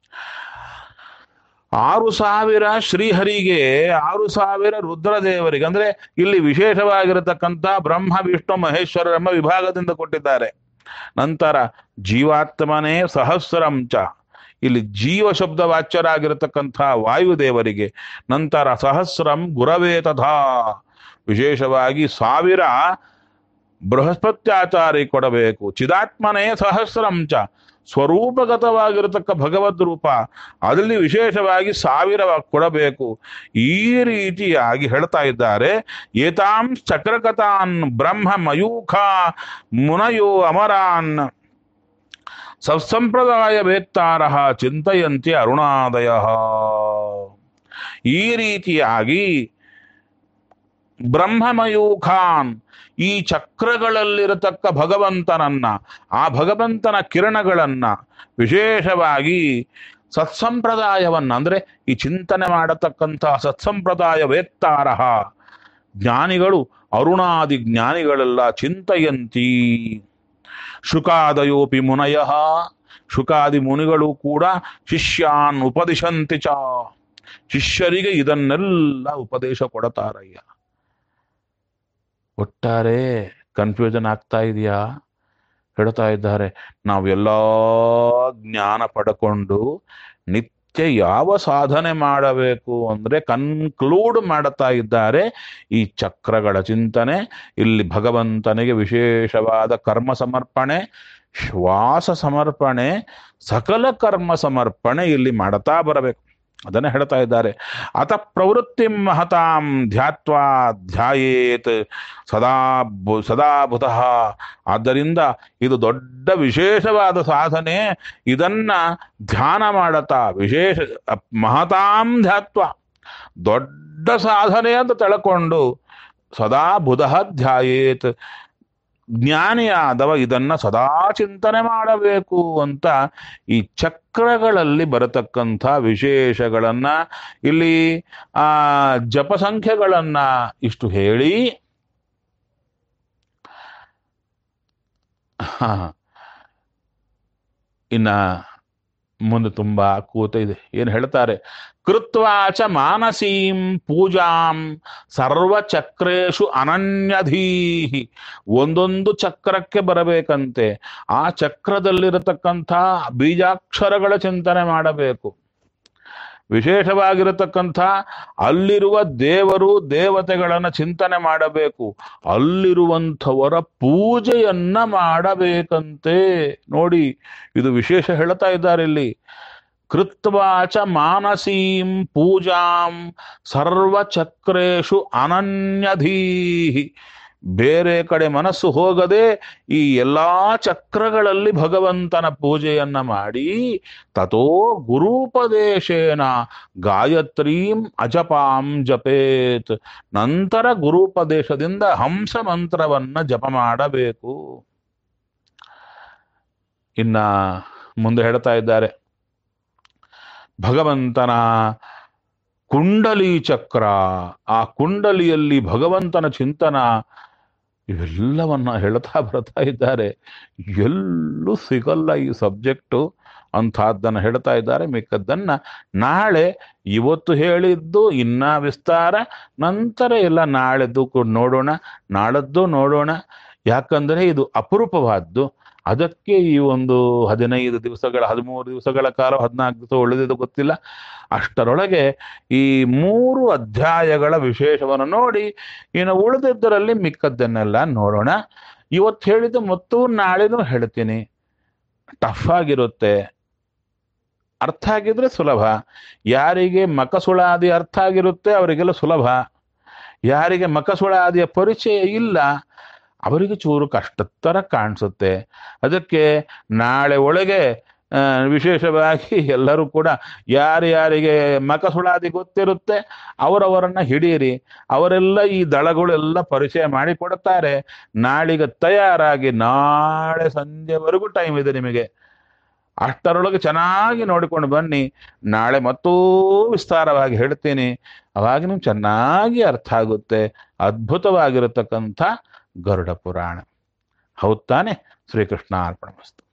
ಆರು ಸಾವಿರ ಶ್ರೀಹರಿಗೆ ಆರು ಸಾವಿರ ರುದ್ರದೇವರಿಗೆ ಅಂದ್ರೆ ಇಲ್ಲಿ ವಿಶೇಷವಾಗಿರತಕ್ಕಂಥ ಬ್ರಹ್ಮ ವಿಷ್ಣು ಮಹೇಶ್ವರ ಎಂಬ ವಿಭಾಗದಿಂದ ಕೊಟ್ಟಿದ್ದಾರೆ ನಂತರ ಜೀವಾತ್ಮನೇ ಸಹಸ್ರಂಚ ಇಲ್ಲಿ ಜೀವ ಶಬ್ದ ವಾಚ್ಯರಾಗಿರತಕ್ಕಂಥ ವಾಯುದೇವರಿಗೆ ನಂತರ ಸಹಸ್ರಂ ಗುರವೇ ತಥಾ ವಿಶೇಷವಾಗಿ ಸಾವಿರ ಬೃಹಸ್ಪತ್ಯಾಚಾರಿ ಕೊಡಬೇಕು ಚಿದಾತ್ಮನೇ ಸಹಸ್ರಂಚ ಸ್ವರೂಪಗತವಾಗಿರತಕ್ಕ ಭಗವದ್ ರೂಪ ಅದರಲ್ಲಿ ವಿಶೇಷವಾಗಿ ಸಾವಿರ ಕೊಡಬೇಕು ಈ ರೀತಿಯಾಗಿ ಹೇಳ್ತಾ ಇದ್ದಾರೆ ಏತಾಂ ಚಕ್ರಕತಾನ್ ಬ್ರಹ್ಮ ಮಯೂಖ ಮುನಯೋ ಅಮರಾನ್ ಸತ್ಸಂಪ್ರದಾಯ ವೇತ್ತಾರ ಚಿಂತೆಯಂತೆ ಅರುಣಾದಯ ಈ ರೀತಿಯಾಗಿ ಬ್ರಹ್ಮಮಯೂಖಾನ್ ಈ ಚಕ್ರಗಳಲ್ಲಿರತಕ್ಕ ಭಗವಂತನನ್ನ ಆ ಭಗವಂತನ ಕಿರಣಗಳನ್ನ ವಿಶೇಷವಾಗಿ ಸತ್ಸಂಪ್ರದಾಯವನ್ನ ಅಂದ್ರೆ ಈ ಚಿಂತನೆ ಮಾಡತಕ್ಕಂತಹ ಸತ್ಸಂಪ್ರದಾಯ ವೇತ್ತಾರಹ ಜ್ಞಾನಿಗಳು ಅರುಣಾದಿ ಜ್ಞಾನಿಗಳೆಲ್ಲ ಚಿಂತೆಯಂತಿ ಶುಕಾದಯೋಪಿ ಮುನಯ ಶುಕಾದಿ ಮುನಿಗಳು ಕೂಡ ಶಿಷ್ಯಾನ್ ಉಪದಿಶಂತಿ ಚ ಶಿಷ್ಯರಿಗೆ ಇದನ್ನೆಲ್ಲ ಉಪದೇಶ ಕೊಡತಾರಯ್ಯ ಒಟ್ಟಾರೆ ಕನ್ಫ್ಯೂಷನ್ ಆಗ್ತಾ ಇದೆಯಾ ಹೇಳ್ತಾ ಇದ್ದಾರೆ ನಾವೆಲ್ಲ ಜ್ಞಾನ ಪಡ್ಕೊಂಡು ನಿತ್ಯ ಯಾವ ಸಾಧನೆ ಮಾಡಬೇಕು ಅಂದ್ರೆ ಕನ್ಕ್ಲೂಡ್ ಮಾಡ್ತಾ ಇದ್ದಾರೆ ಈ ಚಕ್ರಗಳ ಚಿಂತನೆ ಇಲ್ಲಿ ಭಗವಂತನಿಗೆ ವಿಶೇಷವಾದ ಕರ್ಮ ಸಮರ್ಪಣೆ ಶ್ವಾಸ ಸಮರ್ಪಣೆ ಸಕಲ ಕರ್ಮ ಸಮರ್ಪಣೆ ಇಲ್ಲಿ ಮಾಡ್ತಾ ಬರಬೇಕು ಅದನ್ನೇ ಹೇಳ್ತಾ ಇದ್ದಾರೆ ಅತ ಪ್ರವೃತ್ತಿ ಮಹತಾಂ ಧ್ಯಾತ್ವಾ ಧ್ಯಾಯೇತ್ ಸದಾ ಬು- ಸದಾ ಬುಧಃ ಆದ್ದರಿಂದ ಇದು ದೊಡ್ಡ ವಿಶೇಷವಾದ ಸಾಧನೆ ಇದನ್ನ ಧ್ಯಾನ ಮಾಡತಾ ವಿಶೇಷ ಅಪ್- ಮಹತಾಂ ಧ್ಯಾತ್ವ ದೊಡ್ಡ ಸಾಧನೆ ಅಂತ ತಿಳ್ಕೊಂಡು ಸದಾ ಬುಧಃ ಧ್ಯಾಯೇತ್ ಜ್ಞಾನಿಯಾದವ ಇದನ್ನ ಸದಾ ಚಿಂತನೆ ಮಾಡಬೇಕು ಅಂತ ಈ ಚಕ್ರಗಳಲ್ಲಿ ಬರತಕ್ಕಂಥ ವಿಶೇಷಗಳನ್ನ ಇಲ್ಲಿ ಆ ಜಪ ಸಂಖ್ಯೆಗಳನ್ನ ಇಷ್ಟು ಹೇಳಿ ಹಾ ಇನ್ನ ಮುಂದೆ ತುಂಬಾ ಕೂತ ಇದೆ ಏನು ಹೇಳ್ತಾರೆ ಕೃತ್ವಾಚ ಮಾನಸೀಂ ಪೂಜಾಂ ಸರ್ವಚಕ್ರೇಶು ಅನನ್ಯಧೀಹಿ ಒಂದೊಂದು ಚಕ್ರಕ್ಕೆ ಬರಬೇಕಂತೆ ಆ ಚಕ್ರದಲ್ಲಿರತಕ್ಕಂಥ ಬೀಜಾಕ್ಷರಗಳ ಚಿಂತನೆ ಮಾಡಬೇಕು ವಿಶೇಷವಾಗಿರತಕ್ಕಂಥ ಅಲ್ಲಿರುವ ದೇವರು ದೇವತೆಗಳನ್ನ ಚಿಂತನೆ ಮಾಡಬೇಕು ಅಲ್ಲಿರುವಂಥವರ ಪೂಜೆಯನ್ನ ಮಾಡಬೇಕಂತೆ ನೋಡಿ ಇದು ವಿಶೇಷ ಹೇಳ್ತಾ ಇದ್ದಾರೆ ಇಲ್ಲಿ ಕೃತ್ವಾಚ ಮಾನಸೀಂ ಪೂಜಾಂ ಸರ್ವಚಕ್ರೇಶು ಅನನ್ಯಧೀಹಿ ಬೇರೆ ಕಡೆ ಮನಸ್ಸು ಹೋಗದೆ ಈ ಎಲ್ಲಾ ಚಕ್ರಗಳಲ್ಲಿ ಭಗವಂತನ ಪೂಜೆಯನ್ನ ಮಾಡಿ ತಥೋ ಗುರೂಪದೇಶೇನ ಗಾಯತ್ರೀಂ ಅಜಪಾಂ ಜಪೇತ್ ನಂತರ ಗುರೂಪದೇಶದಿಂದ ಹಂಸ ಮಂತ್ರವನ್ನ ಜಪ ಮಾಡಬೇಕು ಇನ್ನ ಮುಂದೆ ಹೇಳ್ತಾ ಇದ್ದಾರೆ ಭಗವಂತನ ಕುಂಡಲಿ ಚಕ್ರ ಆ ಕುಂಡಲಿಯಲ್ಲಿ ಭಗವಂತನ ಚಿಂತನ ಇವೆಲ್ಲವನ್ನ ಹೇಳ್ತಾ ಬರ್ತಾ ಇದ್ದಾರೆ ಎಲ್ಲೂ ಸಿಗಲ್ಲ ಈ ಸಬ್ಜೆಕ್ಟು ಅಂಥದ್ದನ್ನು ಹೇಳ್ತಾ ಇದ್ದಾರೆ ಮಿಕ್ಕದ್ದನ್ನ ನಾಳೆ ಇವತ್ತು ಹೇಳಿದ್ದು ಇನ್ನ ವಿಸ್ತಾರ ನಂತರ ಎಲ್ಲ ನಾಳೆದ್ದು ಕೂಡ ನೋಡೋಣ ನಾಳದ್ದು ನೋಡೋಣ ಯಾಕಂದರೆ ಇದು ಅಪರೂಪವಾದ್ದು ಅದಕ್ಕೆ ಈ ಒಂದು ಹದಿನೈದು ದಿವಸಗಳ ಹದಿಮೂರು ದಿವಸಗಳ ಕಾಲ ಹದಿನಾಲ್ಕು ದಿವಸ ಉಳಿದಿದ್ದು ಗೊತ್ತಿಲ್ಲ ಅಷ್ಟರೊಳಗೆ ಈ ಮೂರು ಅಧ್ಯಾಯಗಳ ವಿಶೇಷವನ್ನು ನೋಡಿ ಇನ್ನು ಉಳಿದಿದ್ದರಲ್ಲಿ ಮಿಕ್ಕದ್ದನ್ನೆಲ್ಲ ನೋಡೋಣ ಇವತ್ತು ಹೇಳಿದ್ದು ಮತ್ತು ನಾಳೆನೂ ಹೇಳ್ತೀನಿ ಟಫ್ ಆಗಿರುತ್ತೆ ಅರ್ಥ ಆಗಿದ್ರೆ ಸುಲಭ ಯಾರಿಗೆ ಮಕಸುಳಾದಿ ಅರ್ಥ ಆಗಿರುತ್ತೆ ಅವರಿಗೆಲ್ಲ ಸುಲಭ ಯಾರಿಗೆ ಮಕಸುಳಾದಿಯ ಪರಿಚಯ ಇಲ್ಲ ಅವರಿಗೆ ಚೂರು ಕಷ್ಟದ ಕಾಣಿಸುತ್ತೆ ಅದಕ್ಕೆ ನಾಳೆ ಒಳಗೆ ಆ, ವಿಶೇಷವಾಗಿ ಎಲ್ಲರೂ ಕೂಡ ಯಾರ್ಯಾರಿಗೆ ಮಕಸುಳಾದಿ ಗೊತ್ತಿರುತ್ತೆ ಅವರವರನ್ನ ಹಿಡೀರಿ ಅವರೆಲ್ಲ ಈ ದಳಗಳೆಲ್ಲ ಪರಿಚಯ ಮಾಡಿ ಕೊಡುತ್ತಾರೆ ನಾಳಿಗೆ ತಯಾರಾಗಿ ನಾಳೆ ಸಂಜೆವರೆಗೂ ಟೈಮ್ ಇದೆ ನಿಮಗೆ ಅಷ್ಟರೊಳಗೆ ಚೆನ್ನಾಗಿ ನೋಡಿಕೊಂಡು ಬನ್ನಿ ನಾಳೆ ಮತ್ತೂ ವಿಸ್ತಾರವಾಗಿ ಹೇಳ್ತೀನಿ ಅವಾಗ ನಿಮ್ಗೆ ಚೆನ್ನಾಗಿ ಅರ್ಥ ಆಗುತ್ತೆ ಅದ್ಭುತವಾಗಿರತಕ್ಕಂಥ ಗರುಡ ಪುರಾಣ ಹೌದ್ ತಾನೆ ಶ್ರೀಕೃಷ್ಣ ಅರ್ಪಣ